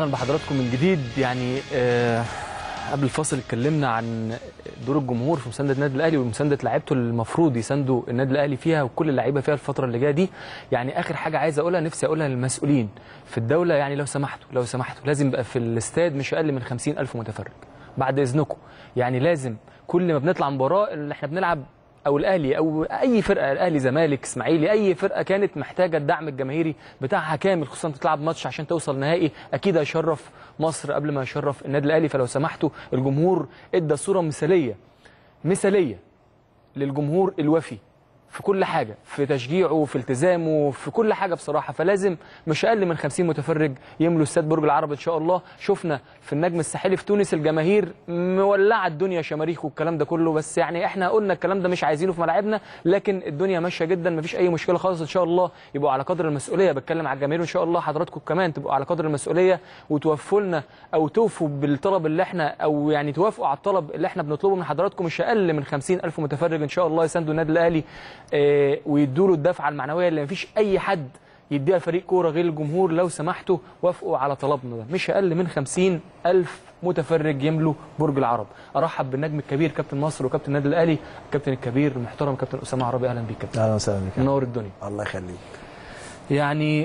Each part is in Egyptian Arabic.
اهلا بحضراتكم من جديد يعني آه قبل الفاصل اتكلمنا عن دور الجمهور في مسانده النادي الاهلي ومسانده لعيبته اللي المفروض يساندوا النادي الاهلي فيها وكل اللعيبه فيها الفتره اللي جايه دي يعني اخر حاجه عايز اقولها نفسي اقولها للمسؤولين في الدوله يعني لو سمحتوا لو سمحتوا لازم يبقى في الاستاد مش اقل من 50000 متفرج بعد اذنكم يعني لازم كل ما بنطلع مباراه اللي احنا بنلعب او الاهلي او اي فرقه الاهلي زمالك اسماعيلي اي فرقه كانت محتاجه الدعم الجماهيري بتاعها كامل خصوصا تلعب ماتش عشان توصل نهائي اكيد هيشرف مصر قبل ما يشرف النادي الاهلي فلو سمحتوا الجمهور ادى صوره مثاليه مثاليه للجمهور الوفي في كل حاجه في تشجيعه في التزامه في كل حاجه بصراحه فلازم مش اقل من 50 متفرج يملوا استاد برج العرب ان شاء الله شفنا في النجم الساحلي في تونس الجماهير مولعه الدنيا شماريخ والكلام ده كله بس يعني احنا قلنا الكلام ده مش عايزينه في ملاعبنا لكن الدنيا ماشيه جدا مفيش اي مشكله خالص ان شاء الله يبقوا على قدر المسؤوليه بتكلم على الجماهير وان شاء الله حضراتكم كمان تبقوا على قدر المسؤوليه وتوفوا لنا او توفوا بالطلب اللي احنا او يعني توافقوا على الطلب اللي احنا بنطلبه من حضراتكم مش اقل من 50000 متفرج ان شاء الله يساندوا النادي الاهلي اه ويدوا له الدفعه المعنويه اللي مفيش اي حد يديها فريق كوره غير الجمهور لو سمحتوا وافقوا على طلبنا ده مش اقل من 50 الف متفرج يملوا برج العرب ارحب بالنجم الكبير كابتن مصر وكابتن النادي الاهلي الكابتن الكبير المحترم كابتن اسامه عربي اهلا بيك كابتن اهلا وسهلا بك منور الدنيا الله يخليك يعني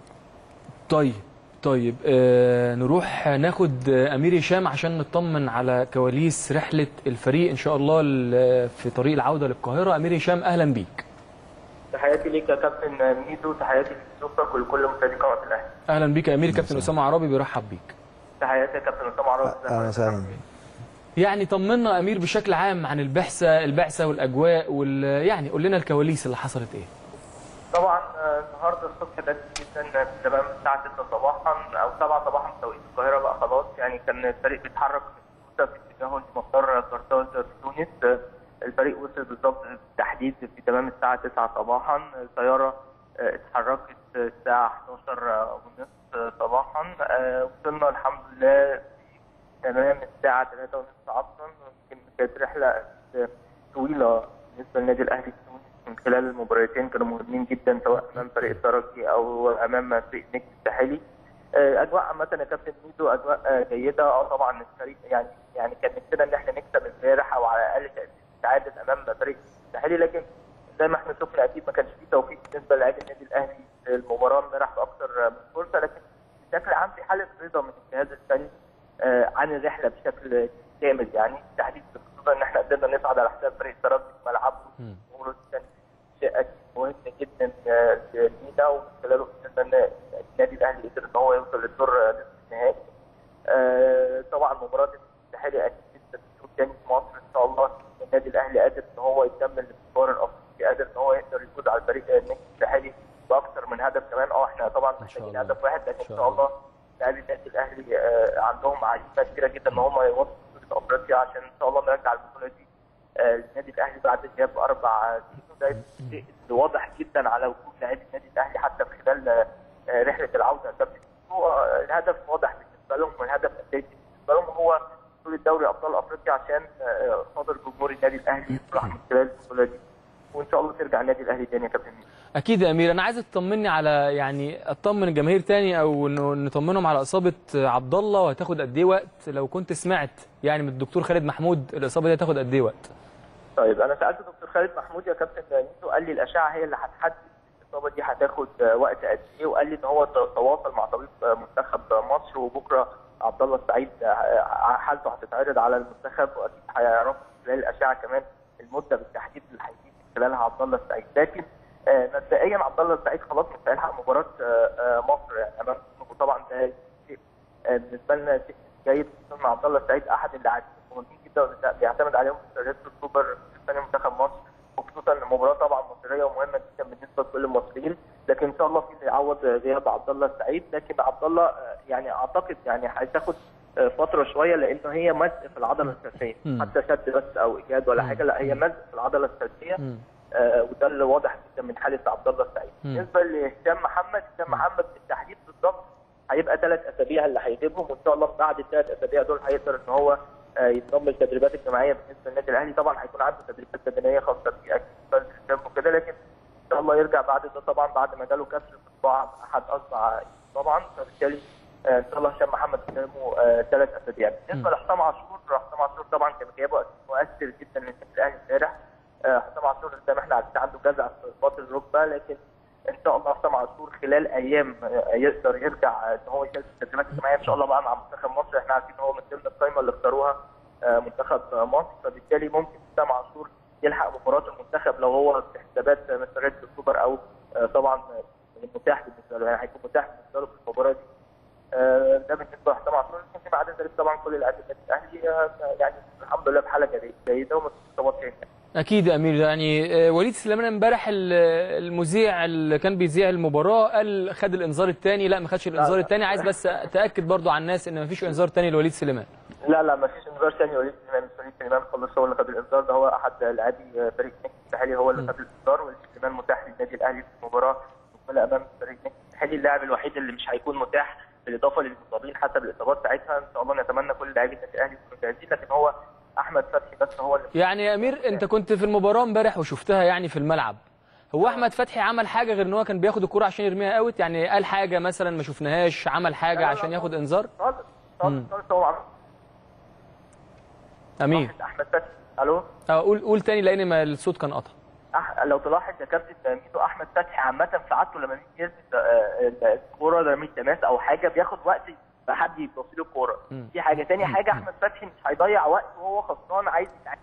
طيب طيب آه نروح ناخد امير هشام عشان نطمن على كواليس رحله الفريق ان شاء الله في طريق العوده للقاهره امير هشام اهلا بيك تحياتي ليك يا كابتن ميدو تحياتي لزوجتك ولكل مشاهدي قناه الاهلي اهلا بيك يا امير كابتن اسامه عربي بيرحب بيك تحياتي يا كابتن اسامه عربي اهلا وسهلا يعني طمنا يا امير بشكل عام عن البعثه البعثه والاجواء وال يعني قول لنا الكواليس اللي حصلت ايه طبعا النهارده الصبح بدري جدا تمام الساعه 6 صباحا او 7 صباحا توقيت القاهره بقى خلاص يعني كان الفريق بيتحرك في اتجاهه لمطار قرطاج في تونس الفريق وصل بالضبط بالتحديد في تمام الساعة 9 صباحا الطيارة اتحركت الساعة 11 ونصف صباحا وصلنا الحمد لله تمام الساعة 3 ونصف عصرا يمكن كانت رحلة طويلة بالنسبة للنادي الأهلي التونسي من خلال المباراتين كانوا مهمين جدا سواء أمام فريق الترجي أو أمام فريق نجم الساحلي اجواء عامه يا كابتن ميدو اجواء جيده اه طبعا الفريق يعني يعني كان نفسنا ان احنا نكسب امبارح او على الاقل تعادل امام فريق الساحلي لكن زي ما احنا شفنا اكيد ما كانش فيه توفيق بالنسبه للاعبي النادي الاهلي المباراه امبارح باكثر من فرصه لكن بشكل عام في حاله رضا من الجهاز الفني آه عن الرحله بشكل كامل يعني بالتحديد خصوصا ان احنا قدرنا نصعد على حساب فريق الترجي في ملعبه كان شيء اكيد مهم جدا لينا ومن خلاله قدرنا ان النادي الاهلي قدر ان هو يوصل للدور نصف النهائي آه طبعا مباراه الساحلي اكيد لسه بتشوف تاني في مصر ان شاء الله النادي الاهلي قادر ان هو يكمل المشوار الافريقي قادر ان هو يقدر يفوز على الفريق النجم الساحلي باكثر من هدف كمان اه احنا طبعا محتاجين هدف واحد لكن ان شاء الله لاعبي النادي الاهلي آه عندهم عزيمه كبيره جدا ان هم يوصلوا بطوله افريقيا عشان ان شاء الله نرجع البطوله دي آه للنادي الاهلي بعد غياب اربع سنين ده شيء واضح جدا على وجود لاعبي النادي الاهلي حتى في خلال آه رحله العوده كابتن هو الهدف واضح بالنسبه لهم والهدف الاساسي بالنسبه لهم هو بطوله دوري ابطال افريقيا عشان خاطر جمهور النادي الاهلي يفرح من خلال البطوله دي وان شاء الله ترجع النادي الاهلي تاني يا كابتن اكيد يا امير انا عايز تطمني على يعني اطمن الجماهير تاني او نطمنهم على اصابه عبد الله وهتاخد قد ايه وقت لو كنت سمعت يعني من الدكتور خالد محمود الاصابه دي هتاخد قد ايه وقت طيب انا سالت دكتور خالد محمود يا كابتن ميدو قال لي الاشعه هي اللي هتحدد الاصابه دي هتاخد وقت قد ايه وقال لي ان هو تواصل مع طبيب منتخب مصر وبكره عبد الله السعيد حالته هتتعرض على المنتخب واكيد هيعرفوا خلال الاشعه كمان المده بالتحديد اللي هيجي خلالها عبد الله السعيد لكن مبدئيا عبد الله السعيد خلاص مش هيلحق مباراه مصر امام وطبعا ده شيء بالنسبه لنا شيء جيد خصوصا عبد الله السعيد احد اللاعبين المهمين جدا بيعتمد عليهم رئاسه السوبر الثاني منتخب مصر وخصوصا المباراه طبعا مصريه ومهمه جدا بالنسبه لكل المصريين لكن ان شاء الله في اللي يعوض غياب عبد الله السعيد لكن عبد الله يعني اعتقد يعني هتاخد فتره شويه لانه هي مزق في العضله السلسيه حتى شد بس او ايجاد ولا حاجه لا هي مزق في العضله السلسيه آه وده اللي واضح جدا من حاله عبد الله السعيد بالنسبه لهشام محمد هشام محمد بالتحديد بالظبط هيبقى ثلاث اسابيع اللي هيغيبهم وان شاء الله بعد الثلاث اسابيع دول هيقدر ان هو آه ينضم للتدريبات الجماعيه بالنسبه للنادي الاهلي طبعا هيكون عنده تدريبات بدنيه خاصه بيه وكده لكن ان شاء الله يرجع بعد ده طبعا بعد ما جاله كسر في الصباع احد اصبع طبعا فبالتالي آه، ان شاء الله هشام محمد قدامه ثلاث اسابيع بالنسبه لحسام عاشور حسام عاشور طبعا كان غيابه مؤثر جدا للنادي الاهلي امبارح آه، حسام عاشور زي ما احنا عارفين عنده جزع في باطن الركبه لكن ان شاء الله حسام عاشور خلال ايام آه، يقدر يرجع ان هو يشارك في التدريبات الجماعيه ان شاء الله بقى مع منتخب مصر احنا عارفين ان هو من ضمن القائمه اللي اختاروها آه، منتخب مصر فبالتالي ممكن حسام عاشور يلحق مباراه المنتخب لو هو في حسابات مسترد السوبر او آه، طبعا متاح بالنسبه له يعني هيكون متاح بالنسبه له في المباراه دي آه، ده بالنسبه لحسام عاشور لكن فيما عدا ذلك طبعا كل لاعبي النادي الاهلي آه، يعني الحمد لله بحاله جيده وما فيش اصابات يعني. اكيد يا امير يعني آه، وليد سليمان امبارح ال- المذيع اللي كان بيذيع المباراه قال خد الانذار الثاني لا ما خدش الانذار لا. الثاني عايز بس تاكد برضو على الناس ان ما فيش انذار ثاني لوليد سليمان لا لا ما فيش انذار ثاني وليد سليمان مش وليد سليمان خلص هو اللي خد الانذار ده هو احد لاعبي فريق نجم الساحلي هو اللي خد الانذار وليد سليمان متاح للنادي الاهلي في المباراه مقبله امام فريق نجم الساحلي اللاعب الوحيد اللي مش هيكون متاح بالاضافه للمصابين حسب الاصابات ساعتها ان شاء الله نتمنى كل لاعبي النادي الاهلي يكونوا جاهزين لكن هو احمد فتحي بس هو اللي يعني يا امير انت كنت في المباراه امبارح وشفتها يعني في الملعب هو احمد فتحي عمل حاجه غير ان هو كان بياخد الكره عشان يرميها اوت يعني قال حاجه مثلا ما شفناهاش عمل حاجه لا، لا، عشان لا. ياخد انذار خالص خالص خالص هو عمل امير احمد فتحي الو اه قول قول تاني لان ما الصوت كان قطع أح... لو تلاحظ يا كابتن ميدو احمد فتحي عامه في عادته لما بيجي يرمي آه، الكوره رمي تماس او حاجه بياخد وقت يبقى حد يبص له الكوره مم. دي حاجه تاني حاجه احمد فتحي مش هيضيع وقت وهو خسران عايز يتعادل،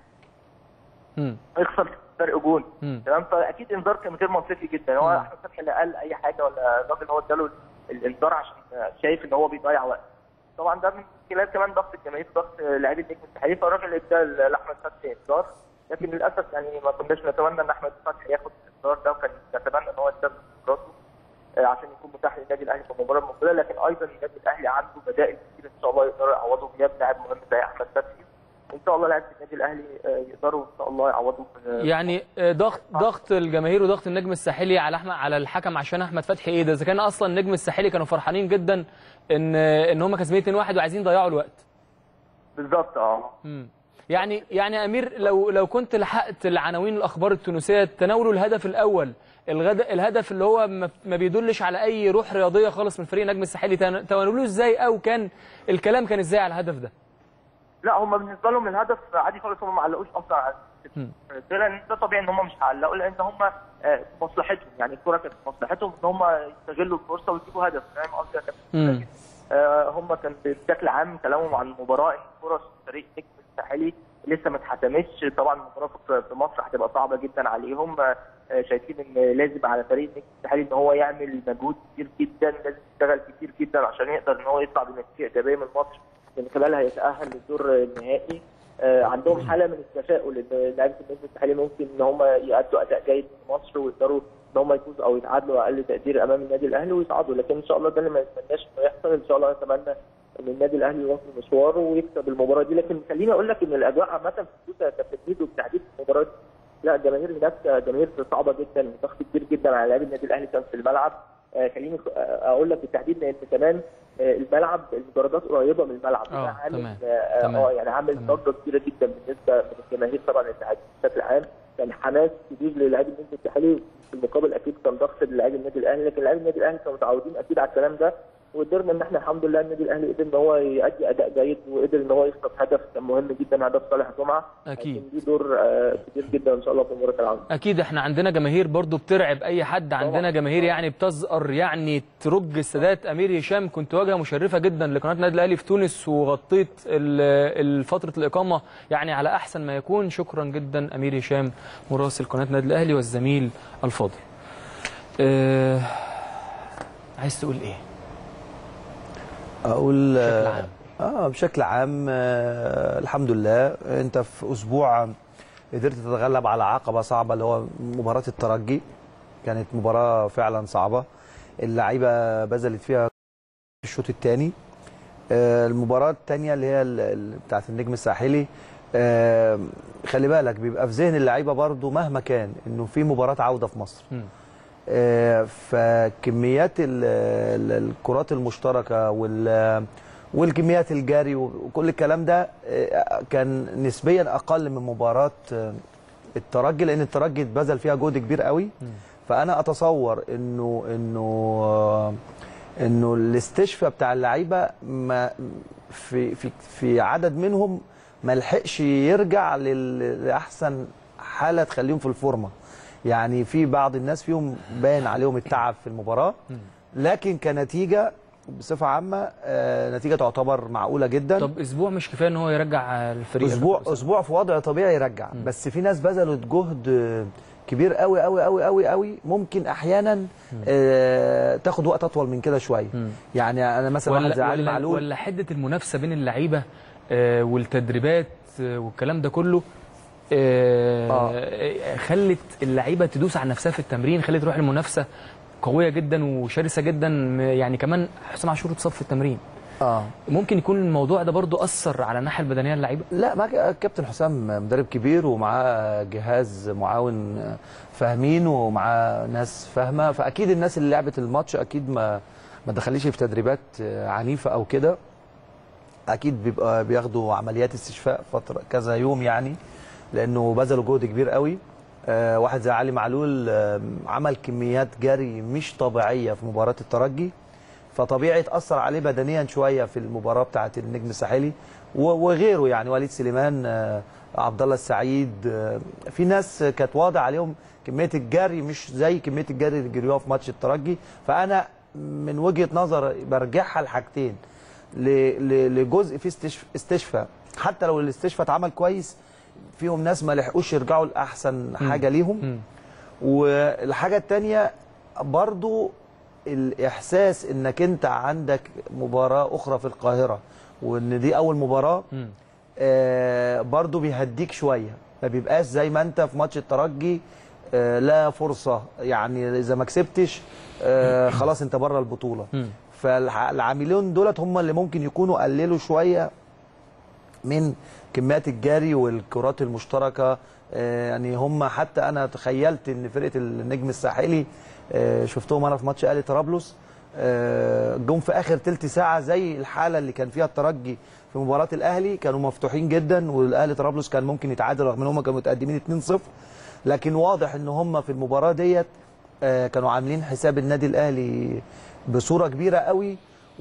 امم يخسر فرق جون مم. تمام فاكيد انذار كان غير منطقي جدا هو مم. احمد فتحي لا قال اي حاجه ولا الراجل هو اداله الانذار عشان شايف ان هو بيضيع وقت طبعا ده من خلال كمان ضغط الجماهير ضغط لاعبي النجم الساحلي فالراجل ادى لاحمد فتحي انذار لكن للاسف يعني ما كناش نتمنى ان احمد فتحي ياخد الانذار ده وكان نتمنى ان هو يستخدم خبراته آه، عشان يكون متاح للنادي الاهلي في المباراه المقبله لكن ايضا النادي الاهلي عنده بدائل كتير ان شاء الله يقدروا يعوضوا غياب لاعب مهم زي احمد فتحي وان شاء الله لاعبي النادي الاهلي آه، يقدروا ان شاء الله يعوضوا في- يعني آه، ضغط ضغط الجماهير وضغط النجم الساحلي على احمد على الحكم عشان احمد فتحي ايه ده اذا كان اصلا النجم الساحلي كانوا فرحانين جدا ان ان هم كسبانين 2-1 وعايزين يضيعوا الوقت بالظبط اه مم. يعني يعني يا امير لو لو كنت لحقت العناوين الاخبار التونسيه تناولوا الهدف الاول الغد... الهدف اللي هو ما ما بيدلش على اي روح رياضيه خالص من فريق نجم الساحلي تن- تناولوه ازاي او كان الكلام كان ازاي على الهدف ده لا هم بالنسبه لهم الهدف عادي خالص هم ما علقوش اصلا على مم. ده لان ده طبيعي ان هم مش هيعلقوا لان هم آه، مصلحتهم يعني الكوره كانت في مصلحتهم ان هم يستغلوا الفرصه ويجيبوا هدف فاهم قصدي يا كابتن؟ مم. آه، هم كان بشكل عام كلامهم عن المباراه ان فرص فريق نجم الساحلي لسه ما اتحسمتش طبعا المباراه في- في مصر هتبقى صعبه جدا عليهم آه، آه، شايفين ان لازم على فريق نجم الساحلي ان هو يعمل مجهود كتير جدا لازم يشتغل كتير جدا عشان يقدر ان هو يطلع بنتيجه ايجابيه من مصر من خلالها يتاهل للدور النهائي آه، عندهم حاله من التفاؤل ان لعيبه النجم الساحلي ممكن ان هم يأدوا اداء جيد في مصر ويقدروا ان هم يفوزوا او يتعادلوا اقل تقدير امام النادي الاهلي ويصعدوا لكن ان شاء الله ده اللي ما يتمناش انه يحصل ان شاء الله نتمنى ان النادي الاهلي يواصل مشواره ويكسب المباراه دي لكن خليني اقول لك ان الاجواء عامه في السوسه كتجديد وبالتحديد في المباراه دي لا الجماهير هناك جماهير صعبه جدا ضغط كبير جدا على لاعبي النادي الاهلي كان في الملعب آه، خليني آه، اقول لك بالتحديد ان كمان آه، الملعب المدرجات قريبه من الملعب آه، وده عامل تمام. اه تمام. آه، يعني عامل تمام. ضجه كبيره جدا بالنسبه من الجماهير طبعا الاتحاد بشكل عام كان حماس كبير للاعبي النادي الساحلي في المقابل اكيد كان ضغط للاعبي النادي الاهلي لكن لاعبي النادي الاهلي كانوا متعودين اكيد على الكلام ده وقدرنا ان احنا الحمد لله النادي الاهلي قدر ان هو يؤدي اداء جيد وقدر ان هو يخطف هدف كان مهم جدا هدف صالح جمعه أكيد. لكن دي دور آه، كبير جدا ان شاء الله في مباراه العوده اكيد احنا عندنا جماهير برضو بترعب اي حد عندنا جماهير يعني بتزقر يعني ترج السادات امير هشام كنت واجهه مشرفه جدا لقناه النادي الاهلي في تونس وغطيت ال- ال- فتره الاقامه يعني على احسن ما يكون شكرا جدا امير هشام مراسل قناه النادي الاهلي والزميل الفاضل أه عايز تقول ايه اقول بشكل عام. اه بشكل عام آه الحمد لله انت في اسبوع قدرت تتغلب على عقبه صعبه اللي هو مباراه الترجي كانت مباراه فعلا صعبه اللعيبه بذلت فيها في الشوط الثاني آه المباراه الثانيه اللي هي ال- ال- بتاعت النجم الساحلي آه خلي بالك بيبقى في ذهن اللعيبه برضو مهما كان انه في مباراه عوده في مصر مم. آه، فكميات ال- ال- الكرات المشتركه وال والكميات الجري وكل الكلام ده آه، كان نسبيا اقل من مباراه آه، الترجي لان الترجي اتبذل فيها جهد كبير قوي فانا اتصور انه انه آه، انه الاستشفاء بتاع اللعيبه ما في في في عدد منهم ما لحقش يرجع لل- لاحسن حاله تخليهم في الفورمه يعني في بعض الناس فيهم باين عليهم التعب في المباراه لكن كنتيجه بصفه عامه آه، نتيجه تعتبر معقوله جدا طب اسبوع مش كفايه ان هو يرجع الفريق اسبوع اسبوع في وضع طبيعي يرجع بس في ناس بذلت جهد آه، كبير قوي قوي قوي قوي قوي ممكن احيانا آه تاخد وقت اطول من كده شويه مم. يعني انا مثلا واحد زي ولا علي ولا, معلول ولا حده المنافسه بين اللعيبه آه، والتدريبات آه، والكلام ده كله آه، آه، خلت اللعيبه تدوس على نفسها في التمرين خلت تروح المنافسه قويه جدا وشرسه جدا م- يعني كمان حسام عاشور اتصاب في التمرين اه ممكن يكون الموضوع ده برضو اثر على الناحيه البدنيه للعيبه لا ما كابتن حسام مدرب كبير ومعاه جهاز معاون فاهمين ومعاه ناس فاهمه فاكيد الناس اللي لعبت الماتش اكيد ما ما دخليش في تدريبات عنيفه او كده اكيد بيبقى بياخدوا عمليات استشفاء فتره كذا يوم يعني لانه بذلوا جهد كبير قوي آه، واحد زي علي معلول آه، عمل كميات جري مش طبيعيه في مباراه الترجي فطبيعي تاثر عليه بدنيا شويه في المباراه بتاعه النجم الساحلي و- وغيره يعني وليد سليمان آه، عبد الله السعيد آه، في ناس كانت واضح عليهم كميه الجري مش زي كميه الجري اللي جريوها في ماتش الترجي فانا من وجهه نظر برجعها لحاجتين ل- ل- لجزء في استشف- استشفاء حتى لو الاستشفاء اتعمل كويس فيهم ناس ما لحقوش يرجعوا لاحسن حاجه ليهم مم. والحاجه الثانيه برضو الاحساس انك انت عندك مباراه اخرى في القاهره وان دي اول مباراه مم. آه برضو بيهديك شويه ما بيبقاش زي ما انت في ماتش الترجي آه لا فرصه يعني اذا ما كسبتش آه خلاص انت بره البطوله مم. فالعاملين دولت هم اللي ممكن يكونوا قللوا شويه من كميات الجري والكرات المشتركه آه، يعني هم حتى انا تخيلت ان فرقه النجم الساحلي آه، شفتهم انا في ماتش اهلي طرابلس آه، جم في اخر تلت ساعه زي الحاله اللي كان فيها الترجي في مباراه الاهلي كانوا مفتوحين جدا والاهلي طرابلس كان ممكن يتعادل رغم ان هم كانوا متقدمين 2-0 لكن واضح ان هم في المباراه ديت آه، كانوا عاملين حساب النادي الاهلي بصوره كبيره قوي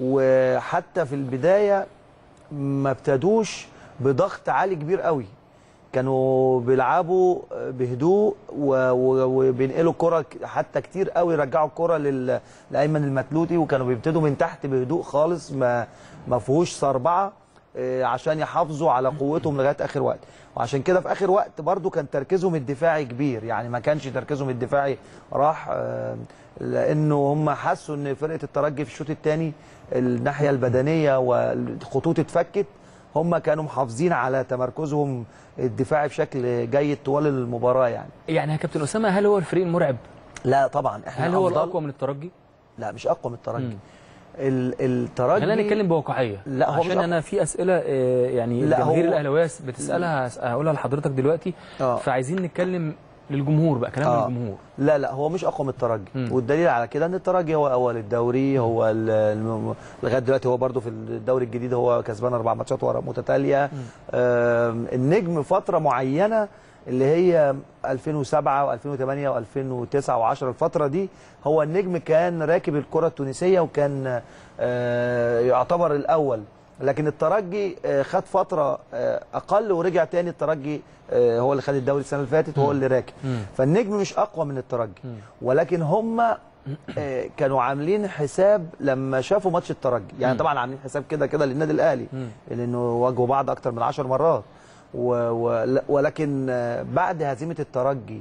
وحتى في البدايه ما ابتدوش بضغط عالي كبير قوي كانوا بيلعبوا بهدوء و- و- وبينقلوا الكرة حتى كتير قوي رجعوا الكرة لل- لأيمن المتلوتي وكانوا بيبتدوا من تحت بهدوء خالص ما ما فيهوش صربعة آه، عشان يحافظوا على قوتهم لغاية آخر وقت وعشان كده في آخر وقت برضو كان تركيزهم الدفاعي كبير يعني ما كانش تركيزهم الدفاعي راح آه، لأنه هم حسوا إن فرقة الترجي في الشوط الثاني الناحية البدنية والخطوط اتفكت هم كانوا محافظين على تمركزهم الدفاعي بشكل جيد طوال المباراه يعني يعني يا كابتن اسامه هل هو الفريق المرعب لا طبعا احنا هل هو أفضل- الاقوى من الترجي لا مش اقوى من الترجي مم. ال- الترجي خلينا نتكلم بواقعيه لا، هو مش عشان أقوى. انا في اسئله آه، يعني لا، جماهير هو- الاهلاويه بتسالها هقولها لحضرتك دلوقتي آه. فعايزين نتكلم للجمهور بقى كلام آه. للجمهور لا لا هو مش اقوى من الترجي مم. والدليل على كده ان الترجي هو اول الدوري هو ال- الم- لغايه دلوقتي هو برده في الدوري الجديد هو كسبان اربع ماتشات ورا متتاليه آم، النجم فتره معينه اللي هي 2007 و2008 و2009 و10 الفتره دي هو النجم كان راكب الكره التونسيه وكان آه، يعتبر الاول لكن الترجي آه، خد فتره آه، اقل ورجع تاني الترجي آه، هو اللي خد الدوري السنه اللي فاتت وهو اللي راكب مم. فالنجم مش اقوى من الترجي مم. ولكن هم آه، كانوا عاملين حساب لما شافوا ماتش الترجي يعني مم. طبعا عاملين حساب كده كده للنادي الاهلي مم. لانه واجهوا بعض اكتر من 10 مرات و و ولكن آه، بعد هزيمه الترجي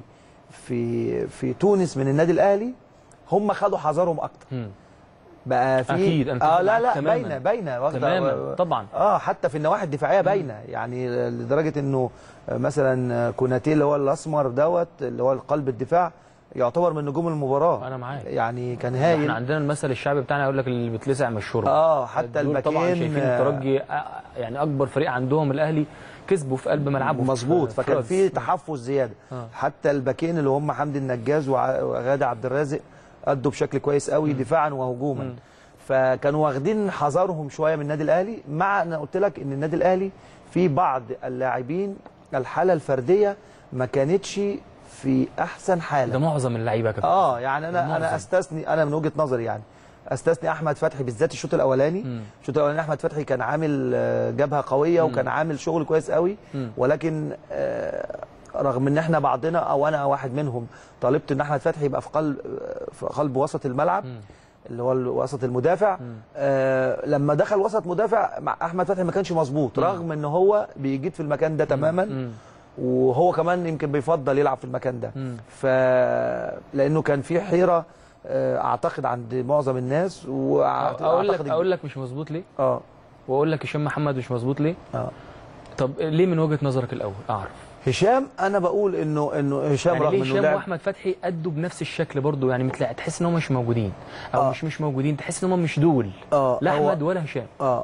في في تونس من النادي الاهلي هم خدوا حذرهم اكتر مم. بقى في أكيد، أنا اه أتفق لا معاك لا تماماً. باينه باينه واخده تماما طبعا اه حتى في النواحي الدفاعيه باينه يعني لدرجه انه مثلا كوناتي اللي هو الاسمر دوت اللي هو قلب الدفاع يعتبر من نجوم المباراه أنا معاك. يعني كان احنا هايل عندنا المثل الشعبي بتاعنا يقول لك اللي بيتلسع من الشرب اه حتى دول طبعا الباكين شايفين الترجي آه، يعني اكبر فريق عندهم الاهلي كسبوا في قلب ملعبه في- مظبوط في فكان رادس. في تحفظ زياده آه. حتى الباكين اللي هم حمدي النجاز وع- وغادة عبد الرازق ادوا بشكل كويس قوي دفاعا وهجوما مم. فكانوا واخدين حذرهم شويه من النادي الاهلي مع انا قلت لك ان النادي الاهلي في بعض اللاعبين الحاله الفرديه ما كانتش في احسن ده حاله معظم اللعيبه يا كابتن اه يعني انا معظم. انا استثني انا من وجهه نظري يعني استثني احمد فتحي بالذات الشوط الاولاني مم. الشوط الاولاني احمد فتحي كان عامل آه، جبهه قويه وكان عامل شغل كويس قوي مم. ولكن آه، رغم ان احنا بعضنا او انا واحد منهم طالبت ان احمد فتحي يبقى في قلب في قلب وسط الملعب مم. اللي هو وسط المدافع آه لما دخل وسط مدافع مع احمد فتحي ما كانش مظبوط رغم ان هو بيجيد في المكان ده تماما مم. وهو كمان يمكن بيفضل يلعب في المكان ده مم. ف لانه كان في حيره آه، اعتقد عند معظم الناس اقول لك وأعتقد- اقول لك مش مظبوط ليه اه واقول لك هشام محمد مش مظبوط ليه اه طب ليه من وجهه نظرك الاول اعرف هشام انا بقول انه انه هشام يعني رغم ليه انه هشام لاعب واحمد فتحي ادوا بنفس الشكل برضو يعني متلاقي تحس ان هم مش موجودين او آه. مش مش موجودين تحس ان هم مش دول اه لا هو- احمد ولا هشام اه,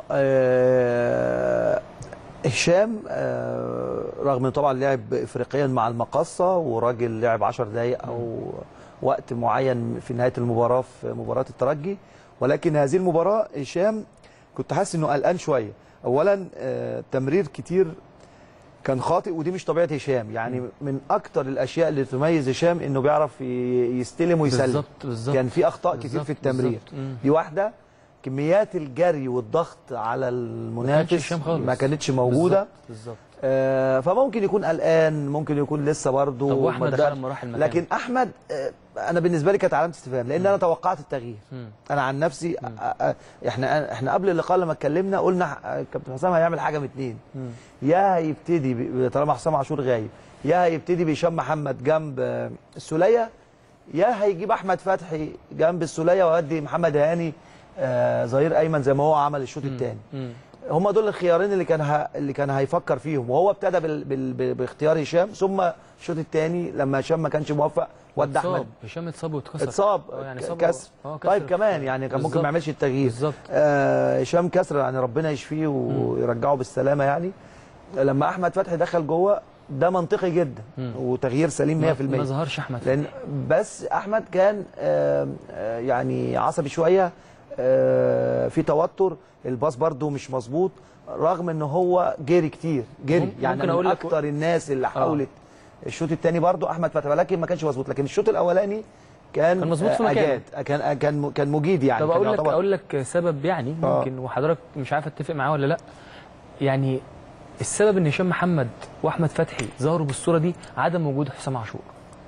آه هشام آه رغم انه طبعا لعب افريقيا مع المقصه وراجل لعب 10 دقائق او وقت معين في نهايه المباراه في مباراه الترجي ولكن هذه المباراه هشام كنت حاسس انه قلقان شويه اولا آه تمرير كتير كان خاطئ ودي مش طبيعه هشام يعني من اكتر الاشياء اللي تميز هشام انه بيعرف ي- يستلم ويسلم بالظبط بالظبط كان في اخطاء كتير بالظبط، في التمرير بالظبط. مم. دي واحده كميات الجري والضغط على المنافس هشام خالص. ما كانتش موجوده بالظبط، بالظبط آه فممكن يكون قلقان ممكن يكون لسه برضه طب ما واحمد بقى دخلش. لما راح المكان لكن احمد آه انا بالنسبه لي كانت علامه استفهام لان انا توقعت التغيير مم. انا عن نفسي آه آه احنا احنا قبل اللقاء لما اتكلمنا قلنا آه، كابتن حسام هيعمل حاجه من اتنين مم. يا هيبتدي ب- طالما حسام عاشور غايب يا هيبتدي بهشام محمد جنب آه، السوليه يا هيجيب احمد فتحي جنب السوليه ويودي محمد هاني آه، ظهير ايمن زي ما هو عمل الشوط الثاني مم. هم دول الخيارين اللي كان ه... اللي كان هيفكر فيهم وهو ابتدى بال... بال... ب- باختيار هشام ثم الشوط الثاني لما هشام ما كانش موفق ودى اتصاب. احمد هشام اتصاب واتكسر اتصاب آه، يعني ك- صاب- كسر آه، كسر. طيب كمان يعني كان ممكن بالظبط. ما يعملش التغيير بالظبط آه، هشام كسر يعني ربنا يشفيه ويرجعه بالسلامه يعني لما احمد فتحي دخل جوه ده منطقي جدا مم. وتغيير سليم 100% ما ما ظهرش احمد لان بس احمد كان آه، آه، يعني عصبي شويه آه، في توتر الباص برده مش مظبوط رغم ان هو جري كتير جري ممكن يعني أقول من لك- اكتر الناس اللي حاولت الشوط الثاني برده احمد فتحي ولكن ما كانش مظبوط لكن الشوط الاولاني كان كان مظبوط في آه، مكانه. أجاد. كان كان كان مجيد يعني طب كان اقول لك يعتبر- اقول لك سبب يعني آه. ممكن وحضرتك مش عارف اتفق معاه ولا لا يعني السبب ان هشام محمد واحمد فتحي ظهروا بالصوره دي عدم وجود حسام عاشور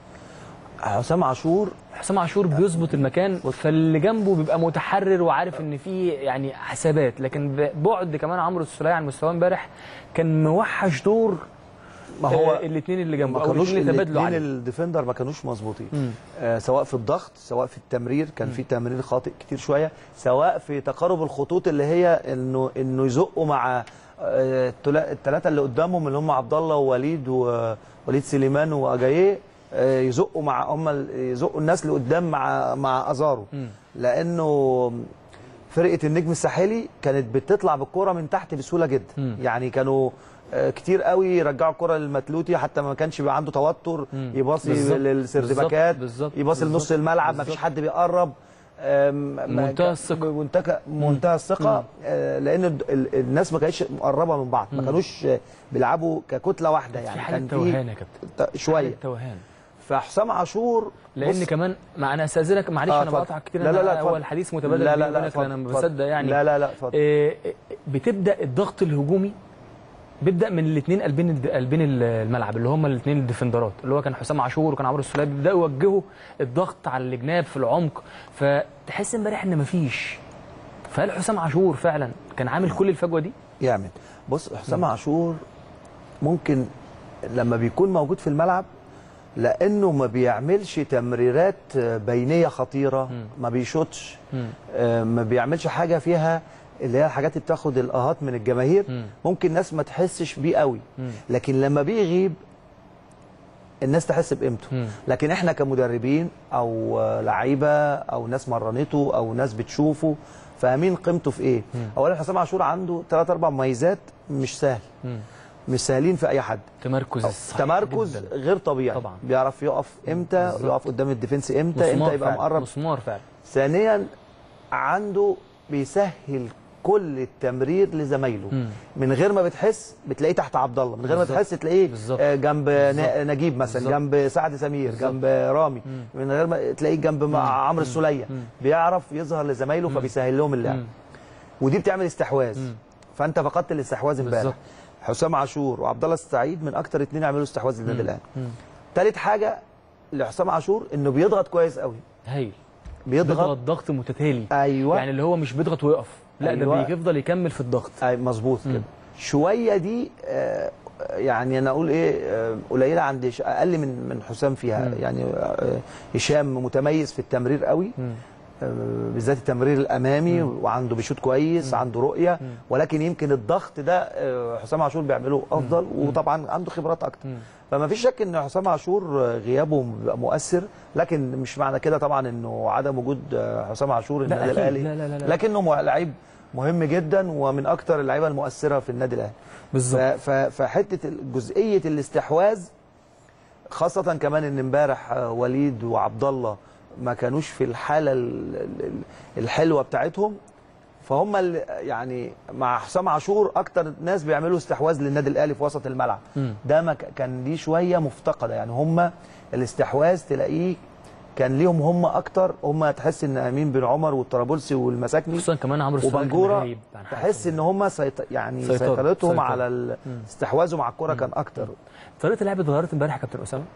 حسام عاشور حسام عاشور بيظبط المكان فاللي جنبه بيبقى متحرر وعارف ان في يعني حسابات لكن بعد كمان عمرو السوليه عن مستواه امبارح كان موحش دور ما هو الاثنين اللي جنبه ما او كانوش الاثنين اللي تبادلوا الاثنين عليه الديفندر ما كانوش مظبوطين مم. آه سواء في الضغط سواء في التمرير كان في تمرير خاطئ كتير شويه سواء في تقارب الخطوط اللي هي انه انه يزقوا مع الثلاثه اللي قدامهم اللي هم عبد الله ووليد ووليد سليمان واجاييه آه، يزقوا مع هم ال- يزقوا الناس اللي قدام مع مع ازارو مم. لانه فرقه النجم الساحلي كانت بتطلع بالكره من تحت بسهوله جدا مم. يعني كانوا آه، كتير قوي يرجعوا الكره للمتلوتي حتى ما كانش بيبقى عنده توتر مم. يباصي بالظبط. للسردباكات بالظبط. يباصي لنص بالظبط. الملعب ما فيش بالظبط. حد بيقرب آم، ما منتهى كان- الثقة. منتهى منتهى الثقه آه، لان ال- ال- الناس ما كانتش مقربه من بعض ما كانوش آه، بيلعبوا ككتله واحده في يعني حاله كان توهان يا كابتن ت- شويه حالة توهان فحسام عاشور لان بص- كمان ما انا استاذنك معلش آه، انا اتفضل. بقطعك كتير لا لا أنا لا هو اتفضل. الحديث متبادل لا بيني لا لا وبينك، انا اتفضل، بصدق اتفضل. يعني لا لا لا اتفضل إيه، بتبدا الضغط الهجومي بيبدا من الاثنين قلبين الد- قلبين الملعب اللي هم الاثنين الديفندرات اللي هو كان حسام عاشور وكان عمرو السوليه بيبداوا يوجهوا الضغط على الجناب في العمق فتحس امبارح ان مفيش فهل حسام عاشور فعلا كان عامل كل الفجوه دي؟ يعمل بص حسام عاشور ممكن لما بيكون موجود في الملعب لانه ما بيعملش تمريرات بينيه خطيره ما بيشوطش مم. آه، ما بيعملش حاجه فيها اللي هي الحاجات اللي بتاخد الاهات من الجماهير مم. ممكن ناس ما تحسش بيه قوي مم. لكن لما بيغيب الناس تحس بقيمته مم. لكن احنا كمدربين او آه، لعيبه او ناس مرنته او ناس بتشوفه فاهمين قيمته في ايه اولا حسام عاشور عنده ثلاث اربع مميزات مش سهل مم. مش سهلين في اي حد تمركز صحيح تمركز جداً. غير طبيعي طبعاً. بيعرف يقف امتى بالظبط. يقف قدام الديفنس امتى مسمار امتى يبقى فعلا. مقرب مسمار فعلا ثانيا عنده بيسهل كل التمرير لزمايله مم. من غير ما بتحس بتلاقيه تحت عبد الله من غير ما بالظبط. تحس تلاقيه بالظبط. آه، جنب بالظبط. نا- نجيب مثلا بالظبط. جنب سعد سمير بالظبط. جنب رامي من غير ما تلاقيه جنب مع عمرو السوليه مم. بيعرف يظهر لزمايله فبيسهل لهم اللعب مم. ودي بتعمل استحواذ مم. فانت فقدت الاستحواذ امبارح بالظبط. حسام عاشور وعبد الله السعيد من اكتر اتنين يعملوا استحواذ للنادي الاهلي مم. تالت حاجه لحسام عاشور انه بيضغط كويس قوي هايل بيضغط بيضغط ضغط متتالي ايوه يعني اللي هو مش بيضغط ويقف لا أيوة. ده بيفضل يكمل في الضغط اي مظبوط مم. كده شويه دي آه، يعني انا اقول ايه آه، قليله عند هش- اقل من من حسام فيها مم. يعني آه، هشام متميز في التمرير قوي مم. آه، بالذات التمرير الامامي وعنده بيشوط كويس عنده رؤيه ولكن يمكن الضغط ده آه، حسام عاشور بيعمله افضل وطبعا عنده خبرات اكتر مم. فما فيش شك ان حسام عاشور آه، غيابه بيبقى مؤثر لكن مش معنى كده طبعا انه عدم وجود آه، حسام عاشور النادي أكيد. الاهلي لا- لا- لا- لا. لكنه مه- لعيب مهم جدا ومن اكتر اللعيبه المؤثره في النادي الاهلي ف- بالظبط ف- فحته جزئيه الاستحواذ خاصه كمان ان امبارح آه، وليد وعبد الله ما كانوش في الحاله ال- ال- الحلوه بتاعتهم فهم اللي يعني مع حسام عاشور اكتر ناس بيعملوا استحواذ للنادي الاهلي في وسط الملعب مم. ده ما ك- كان دي شويه مفتقده يعني هم الاستحواذ تلاقيه كان ليهم هم اكتر هم تحس ان امين بن عمر والطرابلسي والمساكني خصوصا كمان عمرو السولية كان وبنجوره غايب عن حياته. تحس ان هم سيط... يعني سيطرة. سيطرتهم سيطرة. على ال... استحواذهم على الكوره كان اكتر طريقه اللعب اتغيرت امبارح يا كابتن اسامه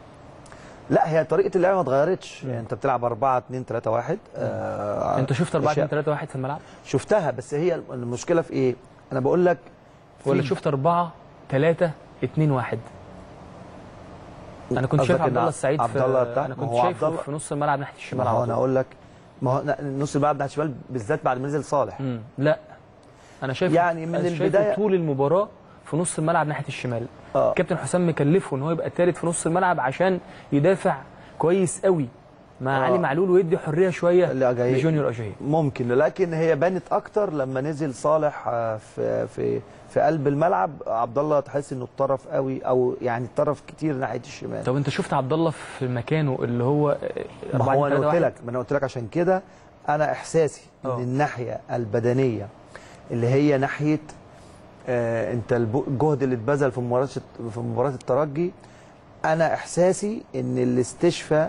لا هي طريقه اللعب ما اتغيرتش يعني انت بتلعب 4 2 3 1 آه انت شفت 4 2 أشياء- 3 1 في الملعب شفتها بس هي المشكله في ايه انا بقول لك ولا في- شفت 4 3 2 1 انا كنت قصدك شايف إن عبد الله السعيد عبد في الله بتاع- انا ما كنت هو شايفه عبد الله- في نص الملعب ناحيه الشمال ما هو على انا طول. اقول لك ما هو لا، نص الملعب ناحيه الشمال بالذات بعد ما نزل صالح مم. لا انا شايف يعني من أنا شايفه البداية- طول المباراه في نص الملعب ناحيه الشمال آه. كابتن حسام مكلفه ان هو يبقى الثالث في نص الملعب عشان يدافع كويس قوي مع آه. علي معلول ويدي حريه شويه لأجاييه. لجونيور اجاي ممكن لكن هي بانت اكتر لما نزل صالح آه، في في في قلب الملعب عبد الله تحس انه اتطرف قوي او يعني اتطرف كتير ناحيه الشمال طب انت شفت عبد الله في مكانه اللي هو ما هو انا قلت 4-2-3-1؟ لك ما انا قلت لك عشان كده انا احساسي آه. ان الناحيه البدنيه اللي هي ناحيه آه انت الب- الجهد اللي اتبذل في مباراه في مباراه الترجي انا احساسي ان الاستشفاء